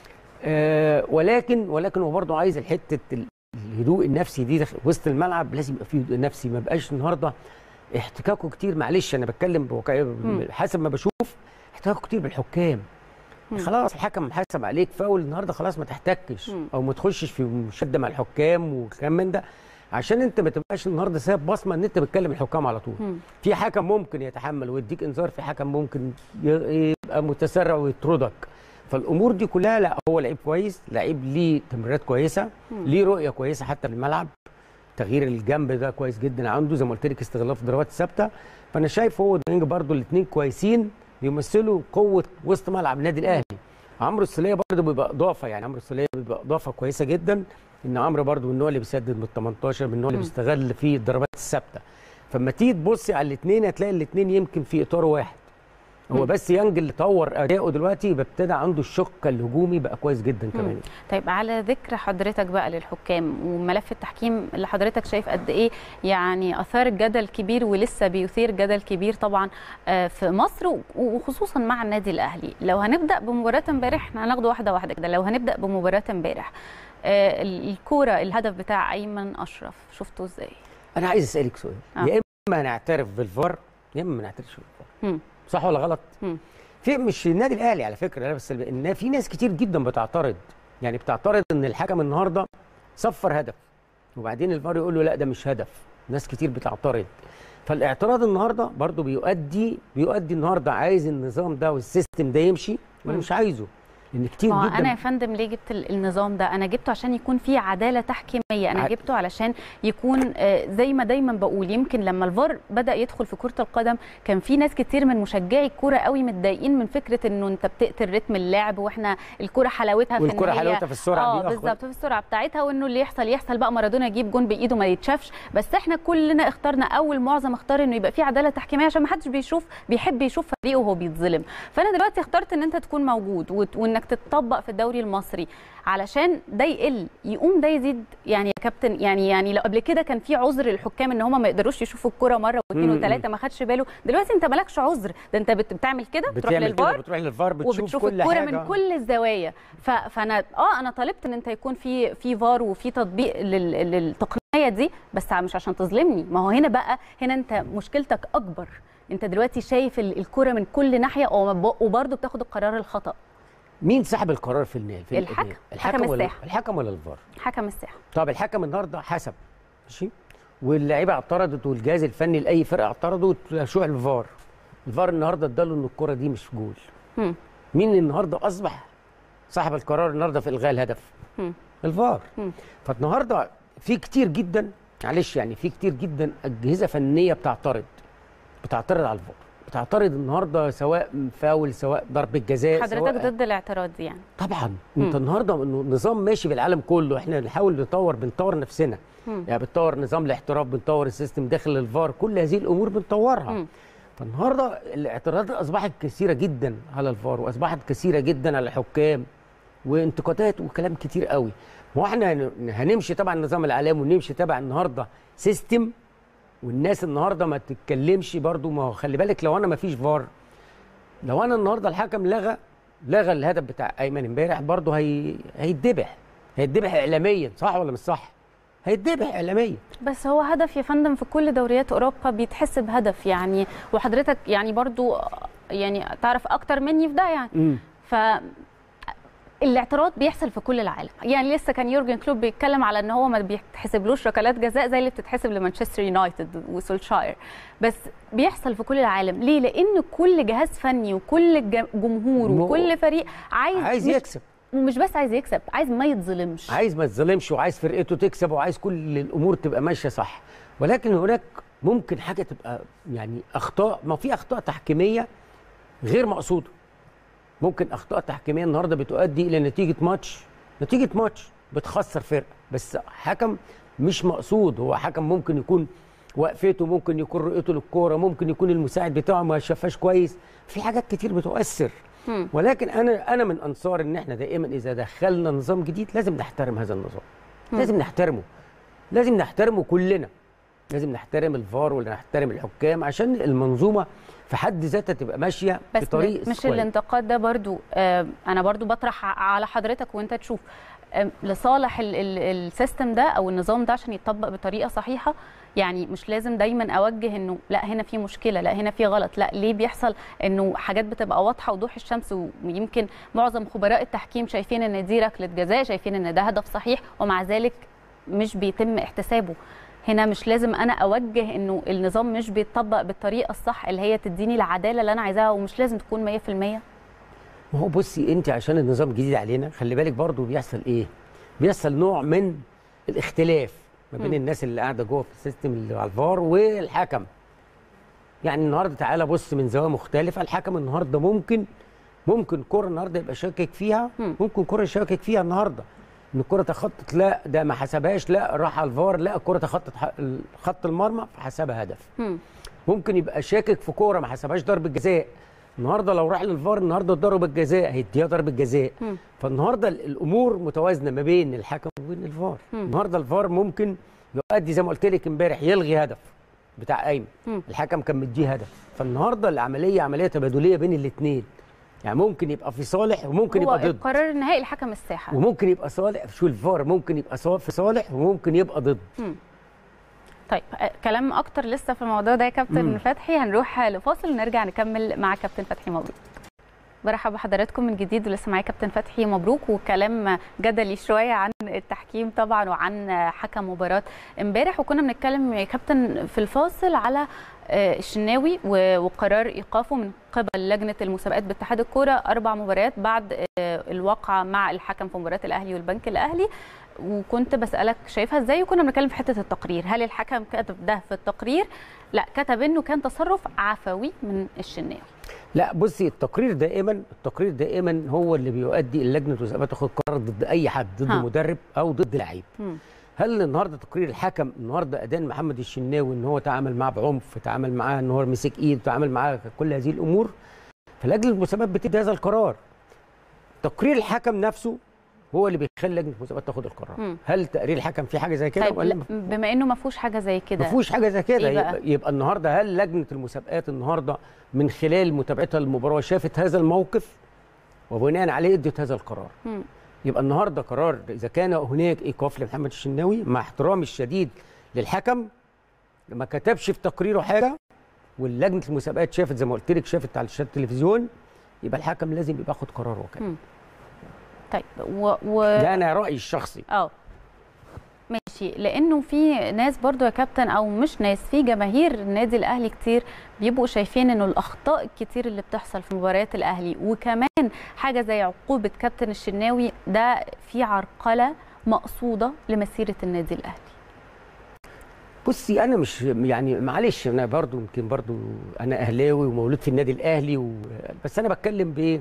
آه ولكن ولكن هو برضه عايز الحته الهدوء النفسي دي وسط الملعب لازم يبقى فيه هدوء نفسي ما بقاش النهارده احتكاكه كتير معلش انا بتكلم بواقعيه حسب ما بشوف احتكاكه كتير بالحكام مم. خلاص الحكم حسب عليك فاول النهارده خلاص ما تحتكش مم. او ما تخشش في مشاده مع الحكام والكلام من ده عشان انت ما تبقاش النهارده سايب بصمه ان انت بتكلم الحكام على طول مم. في حكم ممكن يتحمل ويديك انذار في حكم ممكن يبقى متسرع ويطردك فالامور دي كلها لا هو لعيب كويس لعيب ليه تمريرات كويسه ليه رؤيه كويسه حتى في الملعب تغيير الجنب ده كويس جدا عنده زي ما قلت لك استغلال في الضربات الثابته فانا شايف هو ديانج برده الاثنين كويسين بيمثلوا قوه وسط ملعب النادي الاهلي عمرو السوليه برده بيبقى اضافه يعني عمرو السوليه بيبقى اضافه كويسه جدا ان عمرو برده من النوع اللي بيسدد من ال 18 من النوع اللي بيستغل في الضربات الثابته فلما تيجي تبصي على الاثنين هتلاقي الاثنين يمكن في اطار واحد هو بس يانج اللي طور اداؤه دلوقتي ابتدى عنده الشق الهجومي بقى كويس جدا كمان طيب على ذكر حضرتك بقى للحكام وملف التحكيم اللي حضرتك شايف قد ايه يعني اثار جدل كبير ولسه بيثير جدل كبير طبعا في مصر وخصوصا مع النادي الاهلي لو هنبدا بمباراه امبارح احنا هناخده واحده واحده كده لو هنبدا بمباراه امبارح الكوره الهدف بتاع ايمن اشرف شفته ازاي انا عايز اسالك سؤال آه. يا اما نعترف بالفار يا اما ما نعترفش بالفار صح ولا غلط؟ م. في مش النادي الاهلي على فكره لا بس ان في ناس كتير جدا بتعترض يعني بتعترض ان الحكم النهارده صفر هدف وبعدين الفار يقول له لا ده مش هدف ناس كتير بتعترض فالاعتراض النهارده برضو بيؤدي بيؤدي النهارده عايز النظام ده والسيستم ده يمشي ولا مش عايزه لان كتير ما جدا انا يا فندم ليه جبت النظام ده انا جبته عشان يكون في عداله تحكيميه انا جبته علشان يكون زي ما دايما بقول يمكن لما الفار بدا يدخل في كره القدم كان في ناس كتير من مشجعي الكوره قوي متضايقين من فكره انه انت بتقتل رتم اللعب واحنا الكوره حلاوتها في والكوره حلاوتها في السرعه اه بالظبط في السرعه بتاعتها وانه اللي يحصل يحصل بقى مارادونا يجيب جون بايده ما يتشافش بس احنا كلنا اخترنا اول معظم اختار انه يبقى في عداله تحكيميه عشان ما حدش بيشوف بيحب يشوف فريقه وهو بيتظلم فانا دلوقتي اخترت ان انت تكون موجود وانك تتطبق في الدوري المصري علشان ده يقل يقوم ده يزيد يعني يا كابتن يعني يعني لو قبل كده كان في عذر للحكام ان هم ما يقدروش يشوفوا الكره مره واثنين مم. وثلاثه ما خدش باله دلوقتي انت مالكش عذر ده انت بت- بتعمل كده بتروح بتعمل كده للفار بتروح للفار بتشوف وبتشوف كل الكوره حاجه من كل الزوايا ف... فانا اه انا طالبت ان انت يكون في في فار وفي تطبيق لل... للتقنيه دي بس مش عشان تظلمني ما هو هنا بقى هنا انت مشكلتك اكبر انت دلوقتي شايف ال- الكوره من كل ناحيه وما- وبرضه بتاخد القرار الخطا مين صاحب القرار في النهايه في الحكم. النهاية؟ حكم ولا الساحة. الحكم ولا الفار حكم الساحه طب الحكم النهارده حسب ماشي واللعيبه اعترضت والجهاز الفني لاي فرقه اعترضوا شو الفار الفار النهارده اداله ان الكره دي مش جول مم. مين النهارده اصبح صاحب القرار النهارده في الغاء الهدف مم. الفار مم. فالنهارده في كتير جدا معلش يعني في كتير جدا اجهزه فنيه بتعترض بتعترض على الفار بتعترض النهارده سواء فاول سواء ضربه جزاء حضرتك سواء ضد الاعتراض دي يعني طبعا انت النهارده انه نظام ماشي بالعالم كله احنا بنحاول نطور بنطور نفسنا مم. يعني بنطور نظام الاحتراف بنطور السيستم داخل الفار كل هذه الامور بنطورها مم. فالنهارده الاعتراضات اصبحت كثيره جدا على الفار واصبحت كثيره جدا على الحكام وانتقادات وكلام كتير قوي ما هو احنا هن- هنمشي طبعا النظام العالمي ونمشي تبع النهارده سيستم والناس النهارده ما تتكلمش برضو ما هو خلي بالك لو انا ما فيش فار لو انا النهارده الحكم لغى لغى الهدف بتاع ايمن امبارح برضو هي هيتذبح هيتذبح اعلاميا صح ولا مش صح؟ هيتذبح اعلاميا بس هو هدف يا فندم في كل دوريات اوروبا بيتحسب هدف يعني وحضرتك يعني برضو يعني تعرف اكتر مني في ده يعني ف الاعتراض بيحصل في كل العالم يعني لسه كان يورجن كلوب بيتكلم على ان هو ما بيتحسبلوش ركلات جزاء زي اللي بتتحسب لمانشستر يونايتد وسولشاير بس بيحصل في كل العالم ليه لان كل جهاز فني وكل ج- جمهور مو- وكل فريق عايز عايز مش- يكسب ومش بس عايز يكسب عايز ما يتظلمش عايز ما تظلمش وعايز فرقته تكسب وعايز كل الامور تبقى ماشيه صح ولكن هناك ممكن حاجه تبقى يعني اخطاء ما في اخطاء تحكيميه غير مقصوده ممكن اخطاء تحكيميه النهارده بتؤدي الى نتيجه ماتش نتيجه ماتش بتخسر فرقه بس حكم مش مقصود هو حكم ممكن يكون وقفته ممكن يكون رؤيته للكوره ممكن يكون المساعد بتاعه ما شافهاش كويس في حاجات كتير بتؤثر مم. ولكن انا انا من انصار ان احنا دائما اذا دخلنا نظام جديد لازم نحترم هذا النظام لازم نحترمه لازم نحترمه كلنا لازم نحترم الفار ولا نحترم الحكام عشان المنظومه في حد ذاتها تبقى ماشيه بس بطريق مش كويس. الانتقاد ده برضو آه، انا برضو بطرح ع- على حضرتك وانت تشوف آه، لصالح ال- ال- السيستم ده او النظام ده عشان يتطبق بطريقه صحيحه يعني مش لازم دايما اوجه انه لا هنا في مشكله لا هنا في غلط لا ليه بيحصل انه حاجات بتبقى واضحه وضوح الشمس ويمكن معظم خبراء التحكيم شايفين ان دي ركله جزاء شايفين ان ده هدف صحيح ومع ذلك مش بيتم احتسابه هنا مش لازم انا اوجه انه النظام مش بيتطبق بالطريقه الصح اللي هي تديني العداله اللي انا عايزاها ومش لازم تكون 100% ما هو بصي انت عشان النظام جديد علينا خلي بالك برضو بيحصل ايه بيحصل نوع من الاختلاف ما بين مم. الناس اللي قاعده جوه في السيستم اللي على الفار والحكم يعني النهارده تعالى بص من زاويه مختلفه الحكم النهارده ممكن ممكن كرة النهارده يبقى شاكك فيها مم. ممكن كرة شاكك فيها النهارده ان الكرة تخطط لا ده ما حسبهاش لا راح على الفار لا الكرة تخطط ح- خط المرمى فحسبها هدف مم. ممكن يبقى شاكك في كوره ما حسبهاش ضربه جزاء النهارده لو راح للفار النهارده ضربه جزاء هيديها ضربه جزاء مم. فالنهارده ال- الامور متوازنه ما بين الحكم وبين الفار مم. النهارده الفار ممكن يؤدي زي ما قلت لك امبارح يلغي هدف بتاع ايمن مم. الحكم كان مديه هدف فالنهارده العمليه عمليه تبادليه بين الاثنين يعني ممكن يبقى في صالح وممكن هو يبقى ضد القرار النهائي لحكم الساحه وممكن يبقى صالح شو الفار ممكن يبقى صا- في صالح وممكن يبقى ضد طيب آه، كلام اكتر لسه في الموضوع ده يا كابتن مم. فتحي هنروح لفاصل ونرجع نكمل مع كابتن فتحي مبروك برحب بحضراتكم من جديد ولسه معايا كابتن فتحي مبروك وكلام جدلي شويه عن التحكيم طبعا وعن حكم مباراه امبارح وكنا بنتكلم يا كابتن في الفاصل على آه، الشناوي و- وقرار ايقافه من قبل لجنه المسابقات باتحاد الكوره اربع مباريات بعد آه، الواقعه مع الحكم في مباراه الاهلي والبنك الاهلي وكنت بسالك شايفها ازاي وكنا بنتكلم في حته التقرير هل الحكم كتب ده في التقرير لا كتب انه كان تصرف عفوي من الشناوي لا بصي التقرير دائما التقرير دائما هو اللي بيؤدي اللجنه المسابقات تاخد قرار ضد اي حد ضد ها. مدرب او ضد لعيب مم. هل النهارده تقرير الحكم النهارده ادان محمد الشناوي ان هو تعامل معاه بعنف تعامل معاه ان هو مسك ايد تعامل معاه كل هذه الامور فلجنه المسابقات بتدي هذا القرار تقرير الحكم نفسه هو اللي بيخلي لجنه المسابقات تاخد القرار مم. هل تقرير الحكم فيه حاجه زي كده طيب ولا لا، بما انه ما فيهوش حاجه زي ما كده فيهوش حاجه زي كده إيه بقى؟ يبقى, يبقى النهارده هل لجنه المسابقات النهارده من خلال متابعتها للمباراه شافت هذا الموقف وبناء عليه ادت هذا القرار مم. يبقى النهارده قرار اذا كان هناك ايقاف لمحمد الشناوي مع احترامي الشديد للحكم ما كتبش في تقريره حاجه واللجنه المسابقات شافت زي ما قلت لك شافت على شاشه التلفزيون يبقى الحكم لازم يبقى ياخد قراره وكده مم. طيب و, و... ده انا رايي الشخصي اه ماشي لانه في ناس برضو يا كابتن او مش ناس في جماهير النادي الاهلي كتير بيبقوا شايفين انه الاخطاء الكتير اللي بتحصل في مباريات الاهلي وكمان حاجه زي عقوبه كابتن الشناوي ده في عرقله مقصوده لمسيره النادي الاهلي بصي انا مش يعني معلش انا برضو يمكن برضو انا اهلاوي ومولود في النادي الاهلي و... بس انا بتكلم ب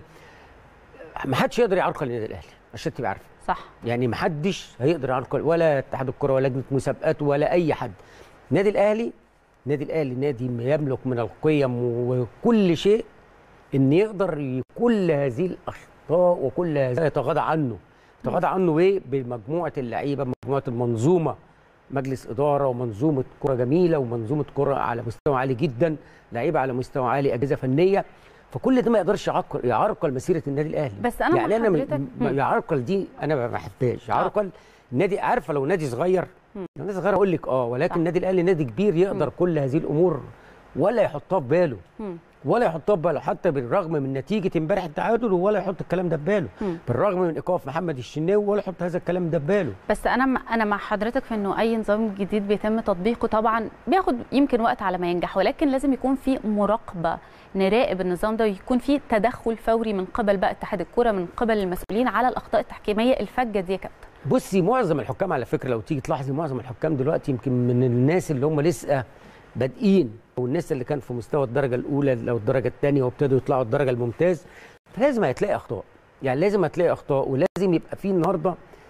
ما حدش يقدر يعرقل النادي الاهلي عشان تبقى عارفه صح يعني ما حدش هيقدر يعرقل ولا اتحاد الكره ولا لجنه مسابقات ولا اي حد النادي الاهلي النادي الاهلي نادي يملك من القيم وكل شيء ان يقدر كل هذه الاخطاء وكل هذا يتغاضى عنه يتغاضى عنه ايه بمجموعه اللعيبه مجموعه المنظومه مجلس اداره ومنظومه كره جميله ومنظومه كره على مستوى عالي جدا لعيبه على مستوى عالي اجهزه فنيه فكل ده ما يقدرش يعرقل يعرقل مسيره النادي الاهلي بس أنا مع يعني انا حضرتك- م- م- يعرقل دي انا ما بحبهاش يعرقل نادي عارفه لو نادي صغير مم. لو نادي صغير اقول لك اه ولكن صح. النادي الاهلي نادي كبير يقدر كل هذه الامور ولا يحطها في باله مم. ولا يحطها في باله حتى بالرغم من نتيجه امبارح التعادل ولا يحط الكلام ده في باله مم. بالرغم من ايقاف محمد الشناوي ولا يحط هذا الكلام ده في باله بس انا م- انا مع حضرتك في انه اي نظام جديد بيتم تطبيقه طبعا بياخد يمكن وقت على ما ينجح ولكن لازم يكون في مراقبه نراقب النظام ده ويكون في تدخل فوري من قبل بقى اتحاد الكوره من قبل المسؤولين على الاخطاء التحكيميه الفجه دي يا كابتن بصي معظم الحكام على فكره لو تيجي تلاحظي معظم الحكام دلوقتي يمكن من الناس اللي هم لسه بادئين او الناس اللي كان في مستوى الدرجه الاولى او الدرجه الثانيه وابتدوا يطلعوا الدرجه الممتاز فلازم هتلاقي اخطاء يعني لازم هتلاقي اخطاء ولازم يبقى في النهارده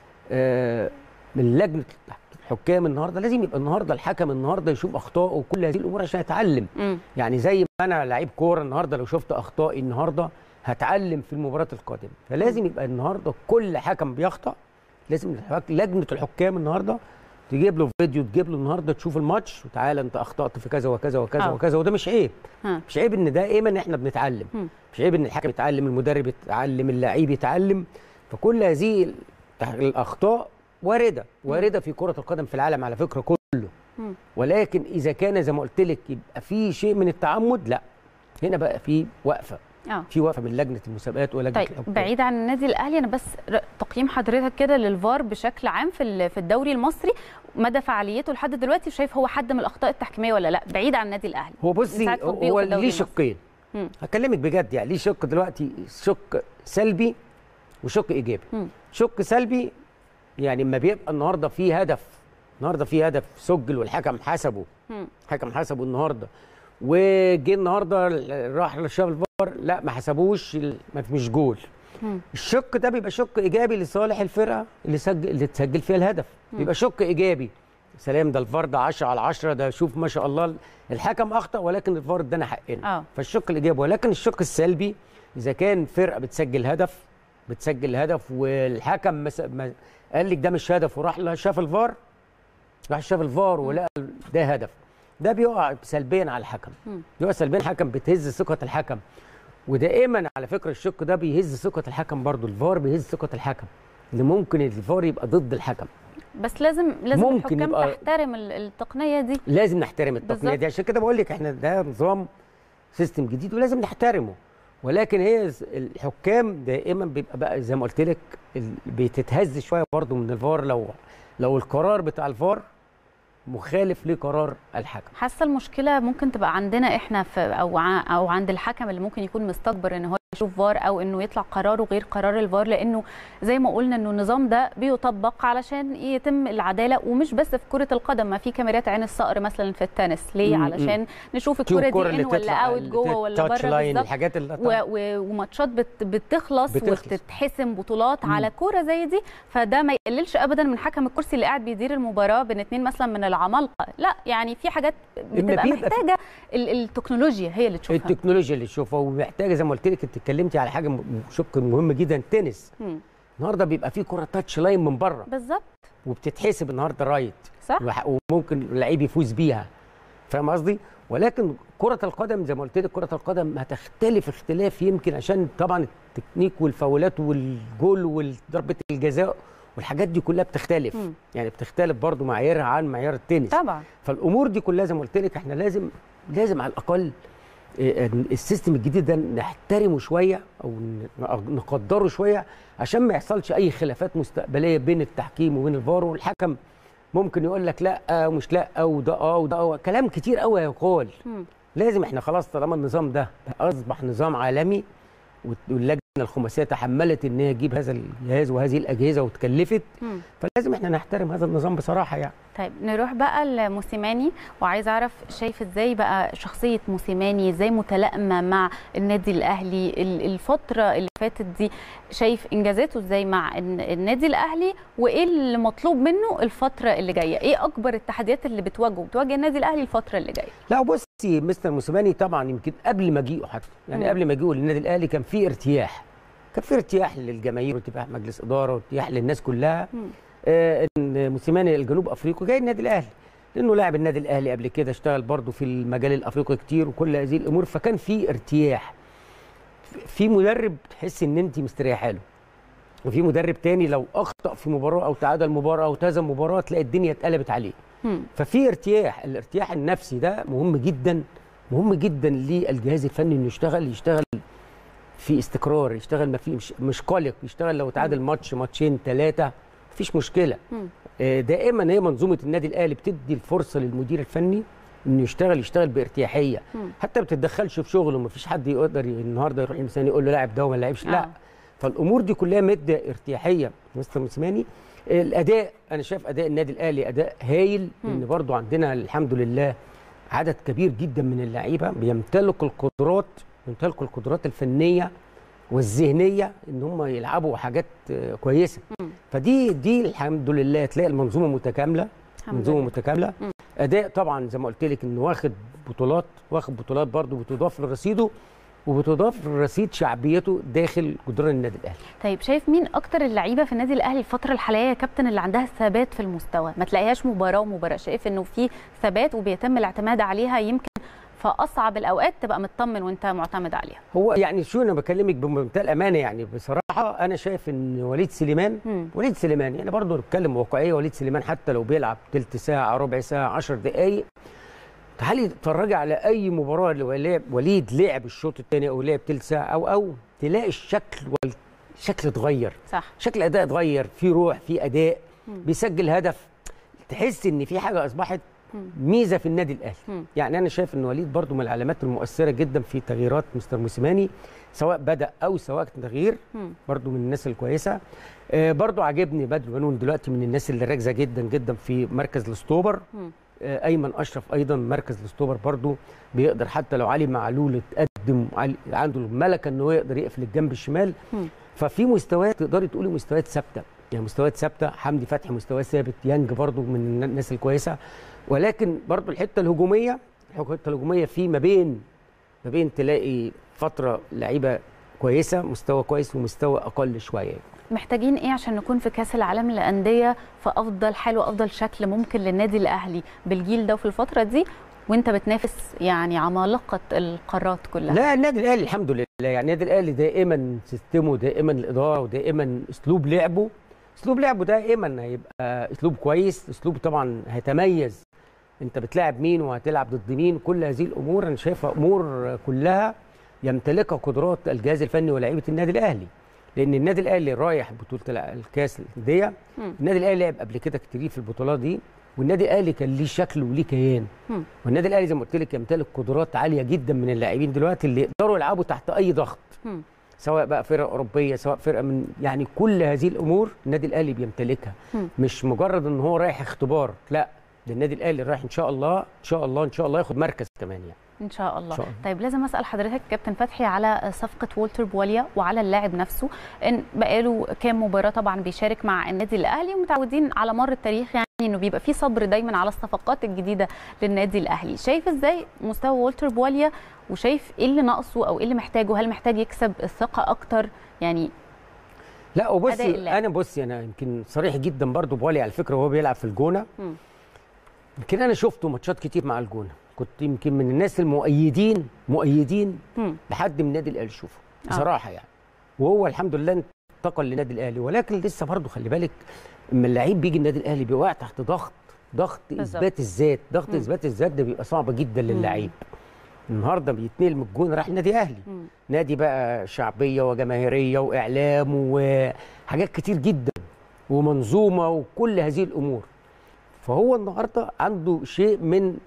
آه، من لجنه الحكام النهارده لازم يبقى النهارده الحكم النهارده يشوف اخطائه وكل هذه الامور عشان يتعلم امم يعني زي ما انا لعيب كوره النهارده لو شفت اخطائي النهارده هتعلم في المباراه القادمه فلازم يبقى النهارده كل حكم بيخطأ لازم الحك- لجنه الحكام النهارده تجيب له فيديو تجيب له النهارده تشوف الماتش وتعالى انت اخطات في كذا وكذا وكذا آه. وكذا وده مش عيب ها مش عيب ان دائما احنا بنتعلم مم. مش عيب ان الحكم يتعلم المدرب يتعلم اللعيب يتعلم فكل هذه التح- الاخطاء وارده وارده في كره القدم في العالم على فكره كله مم. ولكن اذا كان زي ما قلت لك يبقى في شيء من التعمد لا هنا بقى في وقفه اه في وقفه من لجنه المسابقات ولجنه طيب الحكام. بعيد عن النادي الاهلي انا بس ر- تقييم حضرتك كده للفار بشكل عام في ال- في الدوري المصري مدى فعاليته لحد دلوقتي شايف هو حد من الاخطاء التحكيميه ولا لا بعيد عن النادي الاهلي هو من بصي ساعة تطبيقه هو في الدوري ليه المصري. شقين مم. هكلمك بجد يعني ليه شق دلوقتي شق سلبي وشق ايجابي مم. شق سلبي يعني لما بيبقى النهارده في هدف النهارده في هدف سجل والحكم حسبه مم. الحكم حسبه النهارده وجه النهارده راح شاف الفار لا ما حسبوش ال- ما في- مش جول مم. الشق ده بيبقى شق ايجابي لصالح الفرقه اللي سجل اللي تسجل فيها الهدف بيبقى شق ايجابي سلام ده الفار ده 10 على 10 ده شوف ما شاء الله الحكم اخطا ولكن الفار ادانا حقنا اه فالشق الايجابي ولكن الشق السلبي اذا كان فرقه بتسجل هدف بتسجل هدف والحكم مس... ما قال لك ده مش هدف وراح لها شاف الفار راح شاف الفار ولقى ده هدف ده بيقع سلبيا على الحكم مم. بيقع سلبيا الحكم بتهز ثقه الحكم ودائما على فكره الشق ده بيهز ثقه الحكم برضو الفار بيهز ثقه الحكم اللي ممكن الفار يبقى ضد الحكم بس لازم لازم ممكن الحكام يبقى- تحترم ال- التقنيه دي لازم نحترم التقنيه بالظبط. دي عشان كده بقول لك احنا ده نظام سيستم جديد ولازم نحترمه ولكن هي ز- الحكام دائما بيبقى بقى زي ما قلت لك ال- بتتهز شويه برضو من الفار لو لو القرار بتاع الفار مخالف لقرار الحكم حاسه المشكله ممكن تبقى عندنا احنا في او ع- او عند الحكم اللي ممكن يكون مستكبر ان هو يشوف فار او انه يطلع قراره غير قرار الفار لانه زي ما قلنا انه النظام ده بيطبق علشان يتم العداله ومش بس في كره القدم ما في كاميرات عين الصقر مثلا في التنس ليه م- م. علشان نشوف شوف الكره دي ان ولا اوت جوه ولا تاتش بره لاين بالظبط الحاجات اللي و- و- وماتشات بت بتخلص, بتخلص. وتتحسم بطولات على كوره زي دي فده ما يقللش ابدا من حكم الكرسي اللي قاعد بيدير المباراه بين اتنين مثلا من العمالقه لا يعني في حاجات بتبقى بيبقى في- محتاجه ال- التكنولوجيا هي اللي تشوفها التكنولوجيا اللي تشوفها ومحتاجه زي ما قلت لك التك- اتكلمتي على حاجه م- شق مهم جدا التنس مم. النهارده بيبقى فيه كره تاتش لاين من بره بالظبط وبتتحسب النهارده رايت صح وح- وممكن اللعيب يفوز بيها فاهم قصدي ولكن كره القدم زي ما قلت لك كره القدم هتختلف اختلاف يمكن عشان طبعا التكنيك والفاولات والجول وضربه الجزاء والحاجات دي كلها بتختلف مم. يعني بتختلف برضو معاييرها عن معيار التنس طبعا فالامور دي كلها زي ما قلت لك احنا لازم لازم على الاقل آه، السيستم الجديد ده نحترمه شويه او ن- نقدره شويه عشان ما يحصلش اي خلافات مستقبليه بين التحكيم وبين الفار والحكم ممكن يقول لك لا ومش لا وده اه وده اه كلام كتير قوي هيقال مم. لازم احنا خلاص طالما النظام ده اصبح نظام عالمي واللجنه الخماسيه تحملت ان هي تجيب هذا الجهاز وهذه الاجهزه وتكلفت مم. فلازم احنا نحترم هذا النظام بصراحه يعني طيب نروح بقى لموسيماني وعايز اعرف شايف ازاي بقى شخصيه موسيماني ازاي متلائمه مع النادي الاهلي ال- الفتره اللي فاتت دي شايف انجازاته ازاي مع الن- النادي الاهلي وايه اللي مطلوب منه الفتره اللي جايه ايه اكبر التحديات اللي بتواجهه بتواجه النادي الاهلي الفتره اللي جايه لا بصي مستر موسيماني طبعا يمكن قبل ما اجيئه حتى يعني مم. قبل ما اجيئه للنادي الاهلي كان في ارتياح كان في ارتياح للجماهير وارتياح مجلس اداره وارتياح للناس كلها مم. آه ان موسيماني الجنوب افريقي جاي النادي الاهلي لانه لاعب النادي الاهلي قبل كده اشتغل برضه في المجال الافريقي كتير وكل هذه الامور فكان في ارتياح في مدرب تحس ان انت مستريحه له وفي مدرب تاني لو اخطا في مباراه او تعادل مباراه او تهزم مباراه تلاقي الدنيا اتقلبت عليه مم. ففي ارتياح الارتياح النفسي ده مهم جدا مهم جدا للجهاز الفني انه يشتغل يشتغل في استقرار يشتغل ما في مش, مش قلق يشتغل لو تعادل ماتش ماتشين ثلاثه مفيش مشكله مم. آه، دائما هي منظومه النادي الاهلي بتدي الفرصه للمدير الفني انه يشتغل يشتغل بارتياحيه مم. حتى ما بتتدخلش في شغله مفيش حد يقدر ي- النهارده يروح مثلا يقول له لاعب ده وما لعبش لا آه. فالامور دي كلها ماده ارتياحيه مستر موسيماني الاداء انا شايف اداء النادي الاهلي اداء هايل ان برضو عندنا الحمد لله عدد كبير جدا من اللعيبه بيمتلكوا القدرات بيمتلكوا القدرات الفنيه والذهنيه ان هم يلعبوا حاجات آه، كويسه مم. فدي دي الحمد لله تلاقي المنظومه متكامله الحمد منظومه لله. متكامله مم. اداء طبعا زي ما قلت لك انه واخد بطولات واخد بطولات برضو بتضاف لرصيده وبتضاف لرصيد شعبيته داخل جدران النادي الاهلي طيب شايف مين اكتر اللعيبه في النادي الاهلي الفتره الحاليه يا كابتن اللي عندها ثبات في المستوى ما تلاقيهاش مباراه ومباراه شايف انه في ثبات وبيتم الاعتماد عليها يمكن في اصعب الاوقات تبقى مطمن وانت معتمد عليها هو يعني شو انا بكلمك بمنتهى الامانه يعني بصراحه انا شايف ان وليد سليمان مم. وليد سليمان يعني برضه نتكلم واقعيه وليد سليمان حتى لو بيلعب تلت ساعه ربع ساعه 10 دقائق تعالي اتفرجي على اي مباراه اللي ولعب وليد لعب الشوط الثاني او لعب تلت ساعه او او تلاقي الشكل والشكل اتغير صح شكل الاداء اتغير في روح في اداء مم. بيسجل هدف تحس ان في حاجه اصبحت مم. ميزه في النادي الاهلي مم. يعني انا شايف ان وليد برضو من العلامات المؤثره جدا في تغييرات مستر موسيماني سواء بدا او سواء تغيير مم. برضو من الناس الكويسه آه، برضو عاجبني بدر بنون دلوقتي من الناس اللي راكزه جدا جدا في مركز الاستوبر مم. آه، ايمن اشرف ايضا مركز الاستوبر برضو بيقدر حتى لو علي معلول اتقدم علي- عنده الملكه ان هو يقدر يقفل الجنب الشمال مم. ففي مستويات تقدري تقولي مستويات ثابته يعني مستويات ثابته حمدي فتحي مستواه ثابت يانج برضو من الناس الكويسه ولكن برضو الحته الهجوميه الحته الهجوميه في ما بين ما بين تلاقي فتره لعيبه كويسه مستوى كويس ومستوى اقل شويه محتاجين ايه عشان نكون في كاس العالم للانديه في افضل حال وافضل شكل ممكن للنادي الاهلي بالجيل ده وفي الفتره دي وانت بتنافس يعني عمالقه القارات كلها لا النادي الاهلي الحمد لله يعني النادي الاهلي دائما سيستمه دائما الاداره ودائما اسلوب لعبه اسلوب لعبه دائما هيبقى اسلوب كويس اسلوب طبعا هيتميز انت بتلاعب مين وهتلعب ضد مين كل هذه الامور انا شايفها امور كلها يمتلكها قدرات الجهاز الفني ولاعيبه النادي الاهلي لان النادي الاهلي رايح بطوله الع- الكاس الانديه مم. النادي الاهلي لعب قبل كده كتير في البطولات دي والنادي الاهلي كان ليه شكل وليه كيان مم. والنادي الاهلي زي ما قلت لك يمتلك قدرات عاليه جدا من اللاعبين دلوقتي اللي يقدروا يلعبوا تحت اي ضغط مم. سواء بقى فرقه اوروبيه سواء فرقه من يعني كل هذه الامور النادي الاهلي بيمتلكها مم. مش مجرد ان هو رايح اختبار لا ده النادي الاهلي رايح ان شاء الله ان شاء الله ان شاء الله ياخد مركز كمان يعني ان شاء الله إن شاء الله. طيب لازم اسال حضرتك كابتن فتحي على صفقه والتر بواليا وعلى اللاعب نفسه ان بقاله كام مباراه طبعا بيشارك مع النادي الاهلي ومتعودين على مر التاريخ يعني انه بيبقى في صبر دايما على الصفقات الجديده للنادي الاهلي شايف ازاي مستوى والتر بواليا وشايف ايه اللي ناقصه او ايه اللي محتاجه هل محتاج يكسب الثقه اكتر يعني لا أداء وبصي اللاعب. انا بصي انا يمكن صريح جدا برضو بوالي على فكره وهو بيلعب في الجونه مم. يمكن انا شفته ماتشات كتير مع الجونه كنت يمكن من الناس المؤيدين مؤيدين مم. لحد من النادي الاهلي شوفه آه. بصراحه يعني وهو الحمد لله انتقل للنادي الاهلي ولكن لسه برضه خلي بالك اما اللعيب بيجي النادي الاهلي بيوقع تحت ضغط ضغط بالظبط. اثبات الذات ضغط مم. اثبات الذات ده بيبقى صعب جدا للعيب النهارده بيتنقل من الجون راح النادي اهلي مم. نادي بقى شعبيه وجماهيريه واعلام وحاجات كتير جدا ومنظومه وكل هذه الامور فهو النهارده عنده شيء من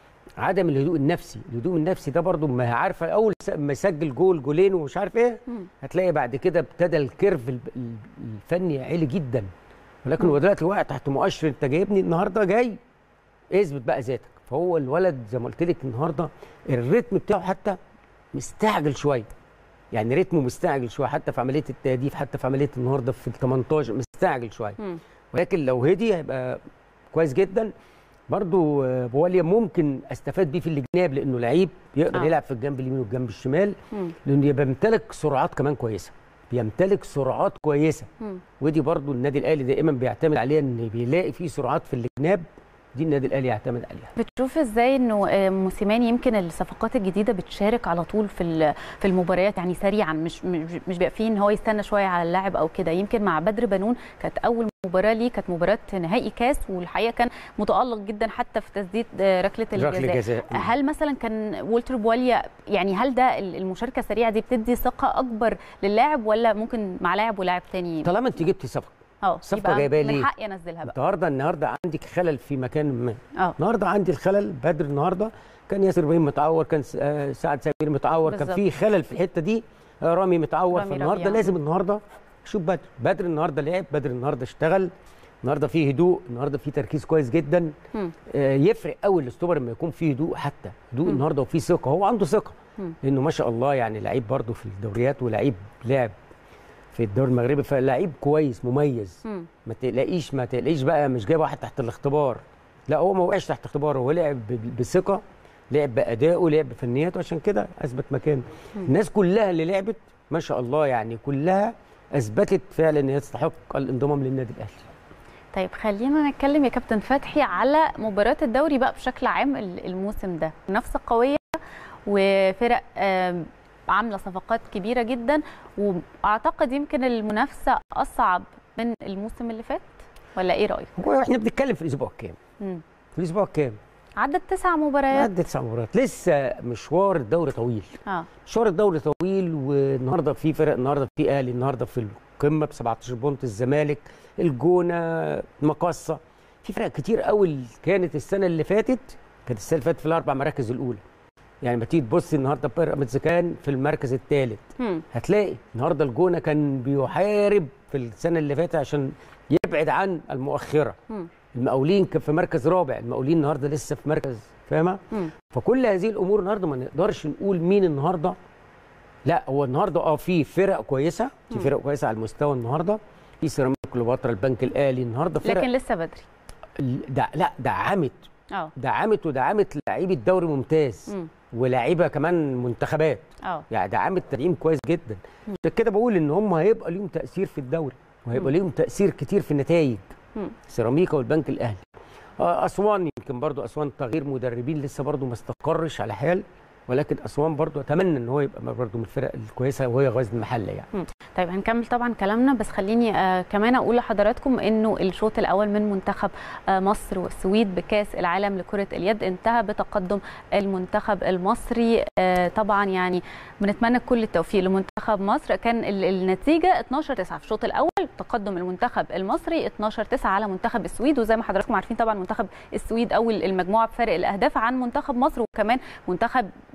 عدم الهدوء النفسي الهدوء النفسي ده برضو ما عارفه اول س- ما يسجل جول جولين ومش عارف ايه مم. هتلاقي بعد كده ابتدى الكيرف الب- ال- الفني عالي جدا ولكن هو دلوقتي واقع تحت مؤشر انت جايبني النهارده جاي اثبت بقى ذاتك فهو الولد زي ما قلت لك النهارده الريتم بتاعه حتى مستعجل شويه يعني رتمه مستعجل شويه حتى في عمليه التهديف حتى في عمليه النهارده في ال 18 مستعجل شويه مم. ولكن لو هدي هيبقى كويس جدا برضو آه، بواليا ممكن استفاد بيه في الجناب لانه لعيب يقدر آه. يلعب في الجنب اليمين والجنب الشمال مم. لانه بيمتلك سرعات كمان كويسه بيمتلك سرعات كويسه مم. ودي برضو النادي الاهلي دائما بيعتمد عليها ان بيلاقي فيه سرعات في الجناب دي النادي الاهلي يعتمد عليها بتشوف ازاي انه آه، موسيماني يمكن الصفقات الجديده بتشارك على طول في ال- في المباريات يعني سريعا مش مش مش بيبقى فيه ان هو يستنى شويه على اللاعب او كده يمكن مع بدر بنون كانت اول مباراه ليه كانت مباراه نهائي كاس والحقيقه كان متالق جدا حتى في تسديد آه، ركله ركله الجزاء جزاء هل مثلا كان والتر بواليا يعني هل ده ال- المشاركه السريعه دي بتدي ثقه اكبر للاعب ولا ممكن مع لاعب ولاعب تاني طالما انت جبتي صفقه اه صفقة يبقى جايباه من ليه؟ حقي انزلها بقى النهارده النهارده عندك خلل في مكان ما اه النهارده عندي الخلل بدر النهارده كان ياسر ابراهيم متعور كان س- آه، سعد سمير متعور كان بالظبط. في خلل في الحته دي آه، رامي متعور رامي فالنهارده ربيعة. لازم النهارده شوف بدر بدر النهارده لعب بدر النهارده اشتغل النهارده فيه هدوء النهارده فيه تركيز كويس جدا مم. آه، يفرق قوي الاستوبر لما يكون فيه هدوء حتى هدوء مم. النهارده وفيه ثقه هو عنده ثقه مم. لانه ما شاء الله يعني لعيب برده في الدوريات ولعيب لعب في الدوري المغربي فلعيب كويس مميز مم. ما تقلقيش ما تقلقيش بقى مش جايب واحد تحت الاختبار لا هو ما وقعش تحت اختبار هو لعب ب- بثقه لعب بادائه لعب بفنياته عشان كده اثبت مكانه الناس كلها اللي لعبت ما شاء الله يعني كلها اثبتت فعلا ان هي تستحق الانضمام للنادي الاهلي طيب خلينا نتكلم يا كابتن فتحي على مباراة الدوري بقى بشكل عام ال- الموسم ده منافسة قوية وفرق آم، عاملة صفقات كبيرة جدا وأعتقد يمكن المنافسة أصعب من الموسم اللي فات ولا إيه رأيك؟ هو احنا بنتكلم في الاسبوع الكام مم. في الاسبوع الكام عدد تسع مباريات عدت تسع مباريات لسه مشوار الدوري طويل اه مشوار الدوري طويل والنهارده في فرق النهارده في اهلي النهارده في القمه ب 17 بونت الزمالك الجونه المقصه في فرق كتير قوي كانت السنه اللي فاتت كانت السنه اللي فاتت في الاربع مراكز الاولى يعني ما تيجي تبص النهارده بيراميدز كان في المركز الثالث مم. هتلاقي النهارده الجونه كان بيحارب في السنه اللي فاتت عشان يبعد عن المؤخره مم. المقاولين كان في مركز رابع المقاولين النهارده لسه في مركز فاهمه مم. فكل هذه الامور النهارده ما نقدرش نقول مين النهارده لا هو النهارده اه في فرق كويسه في مم. فرق كويسه على المستوى النهارده في سيراميكا كليوباترا البنك الاهلي النهارده فرق لكن لسه بدري ده لا دعمت اه دعمت ودعمت لعيبه دوري ممتاز مم. ولاعيبه كمان منتخبات اه يعني دعمت تدعيم كويس جدا عشان كده بقول ان هم هيبقى ليهم تاثير في الدوري وهيبقى ليهم تاثير كتير في النتائج مم. سيراميكا والبنك الاهلي آه، اسوان يمكن برضو اسوان تغيير مدربين لسه برضو ما استقرش على حال ولكن اسوان برضو اتمنى ان هو يبقى برضو من الفرق الكويسه وهي غزل المحله يعني طيب هنكمل طبعا كلامنا بس خليني آه كمان اقول لحضراتكم انه الشوط الاول من منتخب آه مصر والسويد بكاس العالم لكره اليد انتهى بتقدم المنتخب المصري آه طبعا يعني بنتمنى كل التوفيق لمنتخب مصر كان ال- النتيجه 12 9 في الشوط الاول تقدم المنتخب المصري 12 9 على منتخب السويد وزي ما حضراتكم عارفين طبعا منتخب السويد اول المجموعه بفارق الاهداف عن منتخب مصر وكمان منتخب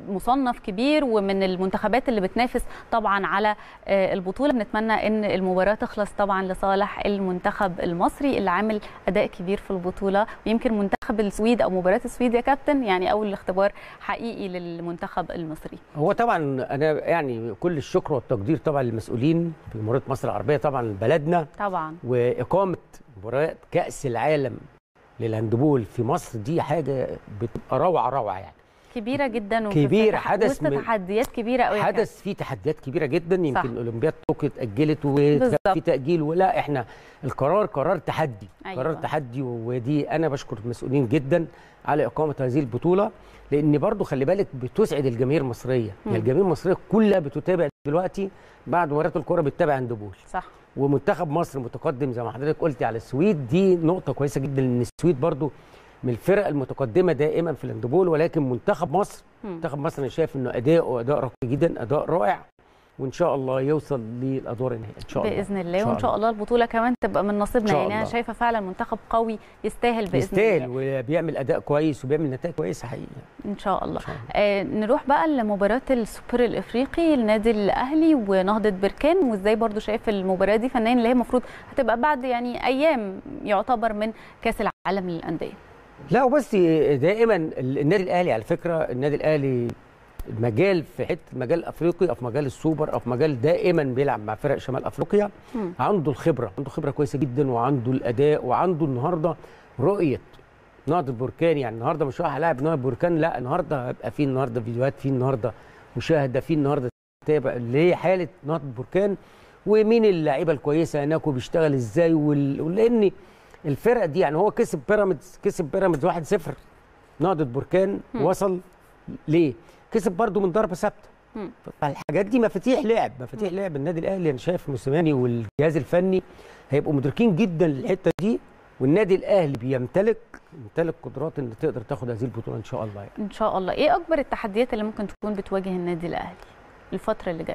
مصنف كبير ومن المنتخبات اللي بتنافس طبعا على آه، البطوله بنتمنى ان المباراه تخلص طبعا لصالح المنتخب المصري اللي عامل اداء كبير في البطوله ويمكن منتخب السويد او مباراه السويد يا كابتن يعني اول اختبار حقيقي للمنتخب المصري هو طبعا انا يعني كل الشكر والتقدير طبعا للمسؤولين في جمهوريه مصر العربيه طبعا بلدنا طبعا واقامه مباريات كاس العالم للهاندبول في مصر دي حاجه بتبقى روعه روعه يعني كبيره جدا وفي كبيرة، فتح- حدث وسط من- تحديات كبيره قوي حدث فيه تحديات كبيره جدا صح. يمكن اولمبياد طوكيو اتاجلت بالظبط. وفي تاجيل ولا احنا القرار قرار تحدي أيوة. قرار تحدي ودي انا بشكر المسؤولين جدا على اقامه هذه البطوله لان برضو خلي بالك بتسعد الجماهير المصريه مم. يعني الجماهير المصريه كلها بتتابع دلوقتي بعد مباريات الكوره بتتابع هاندبول صح ومنتخب مصر متقدم زي ما حضرتك قلتي على السويد دي نقطه كويسه جدا لان السويد برضو من الفرق المتقدمه دائما في الهاندبول ولكن منتخب مصر مم. منتخب مصر انا شايف انه اداؤه اداء راقي جدا اداء رائع وان شاء الله يوصل للادوار النهائيه ان شاء الله باذن الله وان شاء الله البطوله كمان تبقى من نصيبنا إن شاء يعني انا الله. شايفه فعلا منتخب قوي يستاهل باذن يستاهل الله وبيعمل اداء كويس وبيعمل نتائج كويسه حقيقي ان شاء الله إن شاء الله. آه نروح بقى لمباراه السوبر الافريقي النادي الاهلي ونهضه بركان وازاي برضو شايف المباراه دي فنيا اللي هي المفروض هتبقى بعد يعني ايام يعتبر من كاس العالم للانديه لا وبس دائما النادي الاهلي على فكره النادي الاهلي المجال في حته المجال الافريقي او في مجال السوبر او في مجال دائما بيلعب مع فرق شمال افريقيا مم. عنده الخبره عنده خبره كويسه جدا وعنده الاداء وعنده النهارده رؤيه نهضه بركان يعني النهارده مش رايح هلاعب نهضه بركان لا النهارده هيبقى في النهارده فيديوهات في النهارده مشاهده في النهارده تتابع اللي هي حاله نهضه بركان ومين اللعيبه الكويسه هناك وبيشتغل ازاي وال- ولان الفرق دي يعني هو كسب بيراميدز كسب بيراميدز 1-0 نهضه بركان مم. وصل ليه؟ كسب برضه من ضربه ثابته مم. فالحاجات دي مفاتيح لعب مفاتيح لعب النادي الاهلي انا شايف موسيماني والجهاز الفني هيبقوا مدركين جدا للحته دي والنادي الاهلي بيمتلك يمتلك قدرات ان تقدر تاخد هذه البطوله ان شاء الله يعني. ان شاء الله ايه اكبر التحديات اللي ممكن تكون بتواجه النادي الاهلي الفتره اللي جايه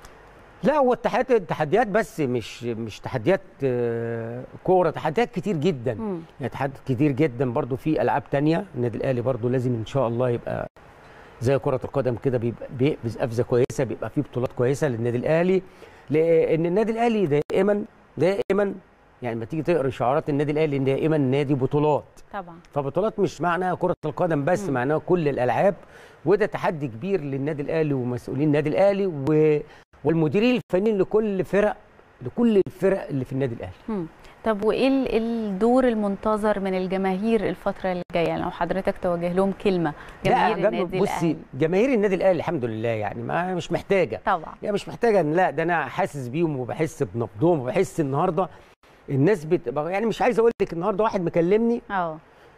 لا هو التحديات التحديات بس مش مش تحديات آه، كوره تحديات كتير جدا مم. يعني تحديات كتير جدا برضو في العاب تانية النادي الاهلي برضو لازم ان شاء الله يبقى زي كره القدم كده بيبقى بيقفز قفزه كويسه بيبقى فيه بطولات كويسه للنادي الاهلي لان النادي الاهلي دائما دائما يعني لما تيجي تقرا شعارات النادي الاهلي دائما نادي بطولات طبعا فبطولات مش معناها كرة القدم بس مم. معناها كل الألعاب وده تحدي كبير للنادي الأهلي ومسؤولين النادي الأهلي و... والمديرين الفنيين لكل فرق لكل الفرق اللي في النادي الأهلي مم. طب وايه ال- الدور المنتظر من الجماهير الفتره اللي جايه يعني لو حضرتك توجه لهم كلمه جماهير لا النادي بصي الاهلي جماهير النادي الأهلي الحمد لله يعني ما مش محتاجة طبعا يعني مش محتاجة إن لا ده أنا حاسس بيهم وبحس بنبضهم وبحس النهاردة الناس بتبقى يعني مش عايز أقول لك النهاردة واحد مكلمني اه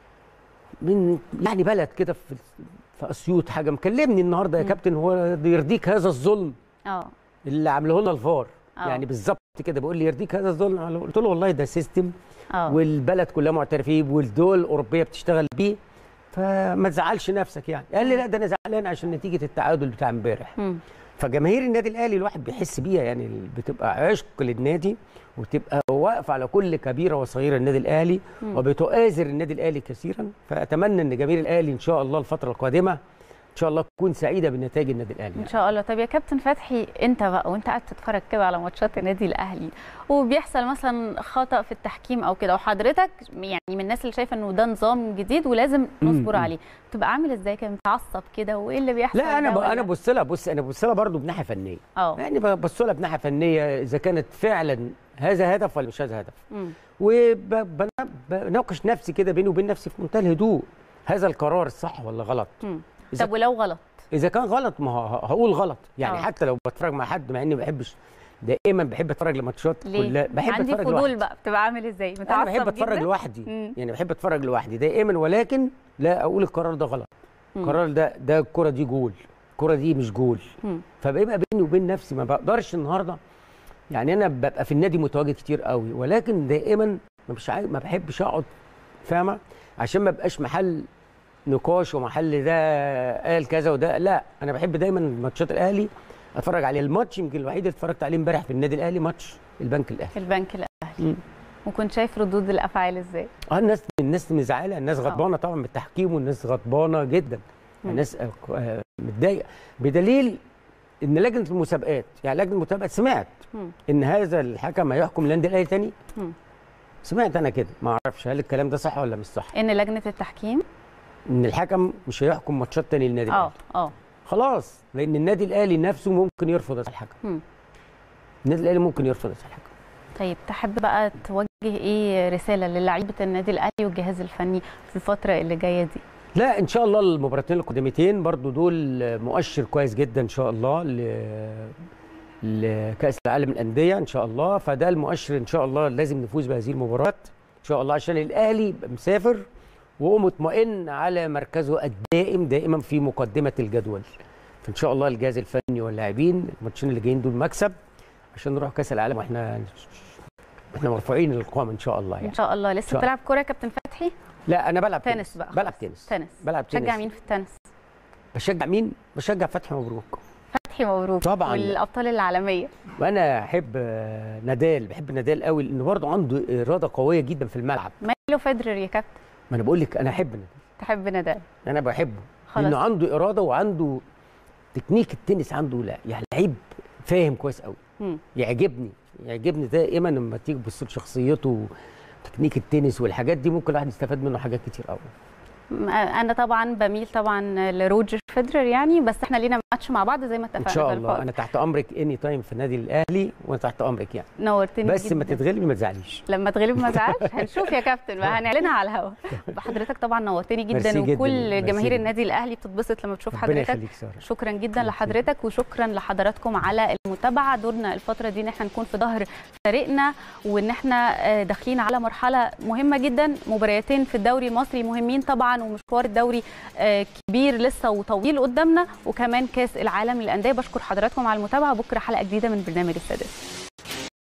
من يعني بلد كده في في اسيوط حاجه مكلمني النهارده يا مم. كابتن هو يرضيك هذا الظلم اه اللي عامله لنا الفار آه. يعني بالظبط كده بيقول لي يرضيك هذا الظلم قلت له والله ده سيستم اه والبلد كلها معترفين والدول الاوروبيه بتشتغل بيه فما تزعلش نفسك يعني قال لي لا ده انا زعلان عشان نتيجه التعادل بتاع امبارح مم. فجماهير النادي الاهلي الواحد بيحس بيها يعني بتبقى عشق للنادي وتبقى واقفه على كل كبيره وصغيره النادي الاهلي مم. وبتؤازر النادي الاهلي كثيرا فاتمنى ان جماهير الاهلي ان شاء الله الفتره القادمه ان شاء الله تكون سعيده بنتائج النادي الاهلي ان يعني. شاء الله طب يا كابتن فتحي انت بقى وانت قاعد تتفرج كده على ماتشات النادي الاهلي وبيحصل مثلا خطا في التحكيم او كده وحضرتك يعني من الناس اللي شايفه انه ده نظام جديد ولازم نصبر مم. عليه بتبقى عامل ازاي كده متعصب كده وايه اللي بيحصل لا انا ده ب... ولا- انا ببص لها بص انا ببص لها برضه بناحيه فنيه اه يعني ببص لها بناحيه فنيه اذا كانت فعلا هذا هدف ولا مش هذا هدف مم. وبناقش نفسي كده بيني وبين نفسي في منتهى الهدوء هذا القرار صح ولا غلط مم. إذا- طب ولو غلط اذا كان غلط ما ه- هقول غلط يعني آه. حتى لو بتفرج مع حد مع اني ما بحبش دائما بحب اتفرج لماتشات ليه كلها بحب عندي اتفرج فضول لوحدي بقى بتبقى عامل ازاي متعصب انا بحب اتفرج جداً؟ لوحدي مم. يعني بحب اتفرج لوحدي دائما ولكن لا اقول القرار ده غلط مم. القرار ده ده الكره دي جول الكره دي مش جول مم. فبيبقى بيني وبين نفسي ما بقدرش النهارده يعني انا ببقى في النادي متواجد كتير قوي ولكن دائما ما مش عايز ما بحبش اقعد فاهمه عشان ما بقاش محل نقاش ومحل ده قال كذا وده لا انا بحب دايما ماتشات الاهلي اتفرج عليه الماتش يمكن الوحيد اللي اتفرجت عليه امبارح في النادي الاهلي ماتش البنك الاهلي البنك الاهلي مم. وكنت شايف ردود الافعال ازاي اه الناس الناس مزعله الناس آه. غضبانه طبعا بالتحكيم والناس غضبانه جدا مم. الناس آه، متضايق بدليل ان لجنه المسابقات يعني لجنه المسابقات سمعت مم. ان هذا الحكم هيحكم النادي الاهلي تاني مم. سمعت انا كده ما اعرفش هل الكلام ده صح ولا مش صح ان لجنه التحكيم ان الحكم مش هيحكم ماتشات تاني للنادي اه الاهلي اه خلاص لان النادي الاهلي نفسه ممكن يرفض هذا الحكم مم. النادي الاهلي ممكن يرفض هذا الحكم طيب تحب بقى توجه ايه رساله للاعيبه النادي الاهلي والجهاز الفني في الفتره اللي جايه دي لا ان شاء الله المباراتين القادمتين برضو دول مؤشر كويس جدا ان شاء الله ل لكاس العالم الانديه ان شاء الله فده المؤشر ان شاء الله لازم نفوز بهذه المباراه ان شاء الله عشان الاهلي يبقى مسافر ومطمئن على مركزه الدائم دائما في مقدمه الجدول فان شاء الله الجهاز الفني واللاعبين الماتشين اللي جايين دول مكسب عشان نروح كاس العالم واحنا احنا مرفوعين للقوام ان شاء الله ان يعني شاء الله لسه شاء بتلعب كوره يا كابتن فتحي لا انا بلعب تنس بقى بلعب تنس تنس بلعب تنس تشجع مين في التنس بشجع مين بشجع فتحي مبروك فتحي مبروك طبعاً. والابطال العالميه وانا احب آه، نادال بحب نادال قوي لانه برضه عنده اراده قويه جدا في الملعب ماله فيدرر يا كابتن ما انا بقول لك انا احب نادال تحب نادال انا بحبه خلاص. لانه عنده اراده وعنده تكنيك التنس عنده لا يعني لعيب فاهم كويس قوي مم. يعجبني يعجبني دائما لما تيجي تبص لشخصيته تكنيك التنس والحاجات دي ممكن الواحد يستفاد منه حاجات كتير قوي انا طبعا بميل طبعا لروجر فيدرر يعني بس احنا لينا ماتش مع بعض زي ما اتفقنا ان شاء في الله الفاضل. انا تحت امرك اني تايم في النادي الاهلي وانا تحت امرك يعني نورتني بس ما جداً. تتغلبي ما تزعليش لما تغلب ما زعلش هنشوف يا كابتن بقى هنعلنها على الهوا بحضرتك طبعا نورتني ميرسي جدا جداً، وكل ميرسي جماهير جداً. النادي الاهلي بتتبسط لما تشوف ربنا حضرتك يخليك ساره شكرا جدا ميرسي. لحضرتك وشكرا لحضراتكم على المتابعه دورنا الفتره دي ان احنا نكون في ظهر فريقنا وان احنا آه، داخلين على مرحله مهمه جدا مباريتين في الدوري المصري مهمين طبعا ومشوار الدوري آه، كبير لسه وطويل قدامنا وكمان كاس العالم للانديه بشكر حضراتكم على المتابعه بكره حلقه جديده من برنامج السادس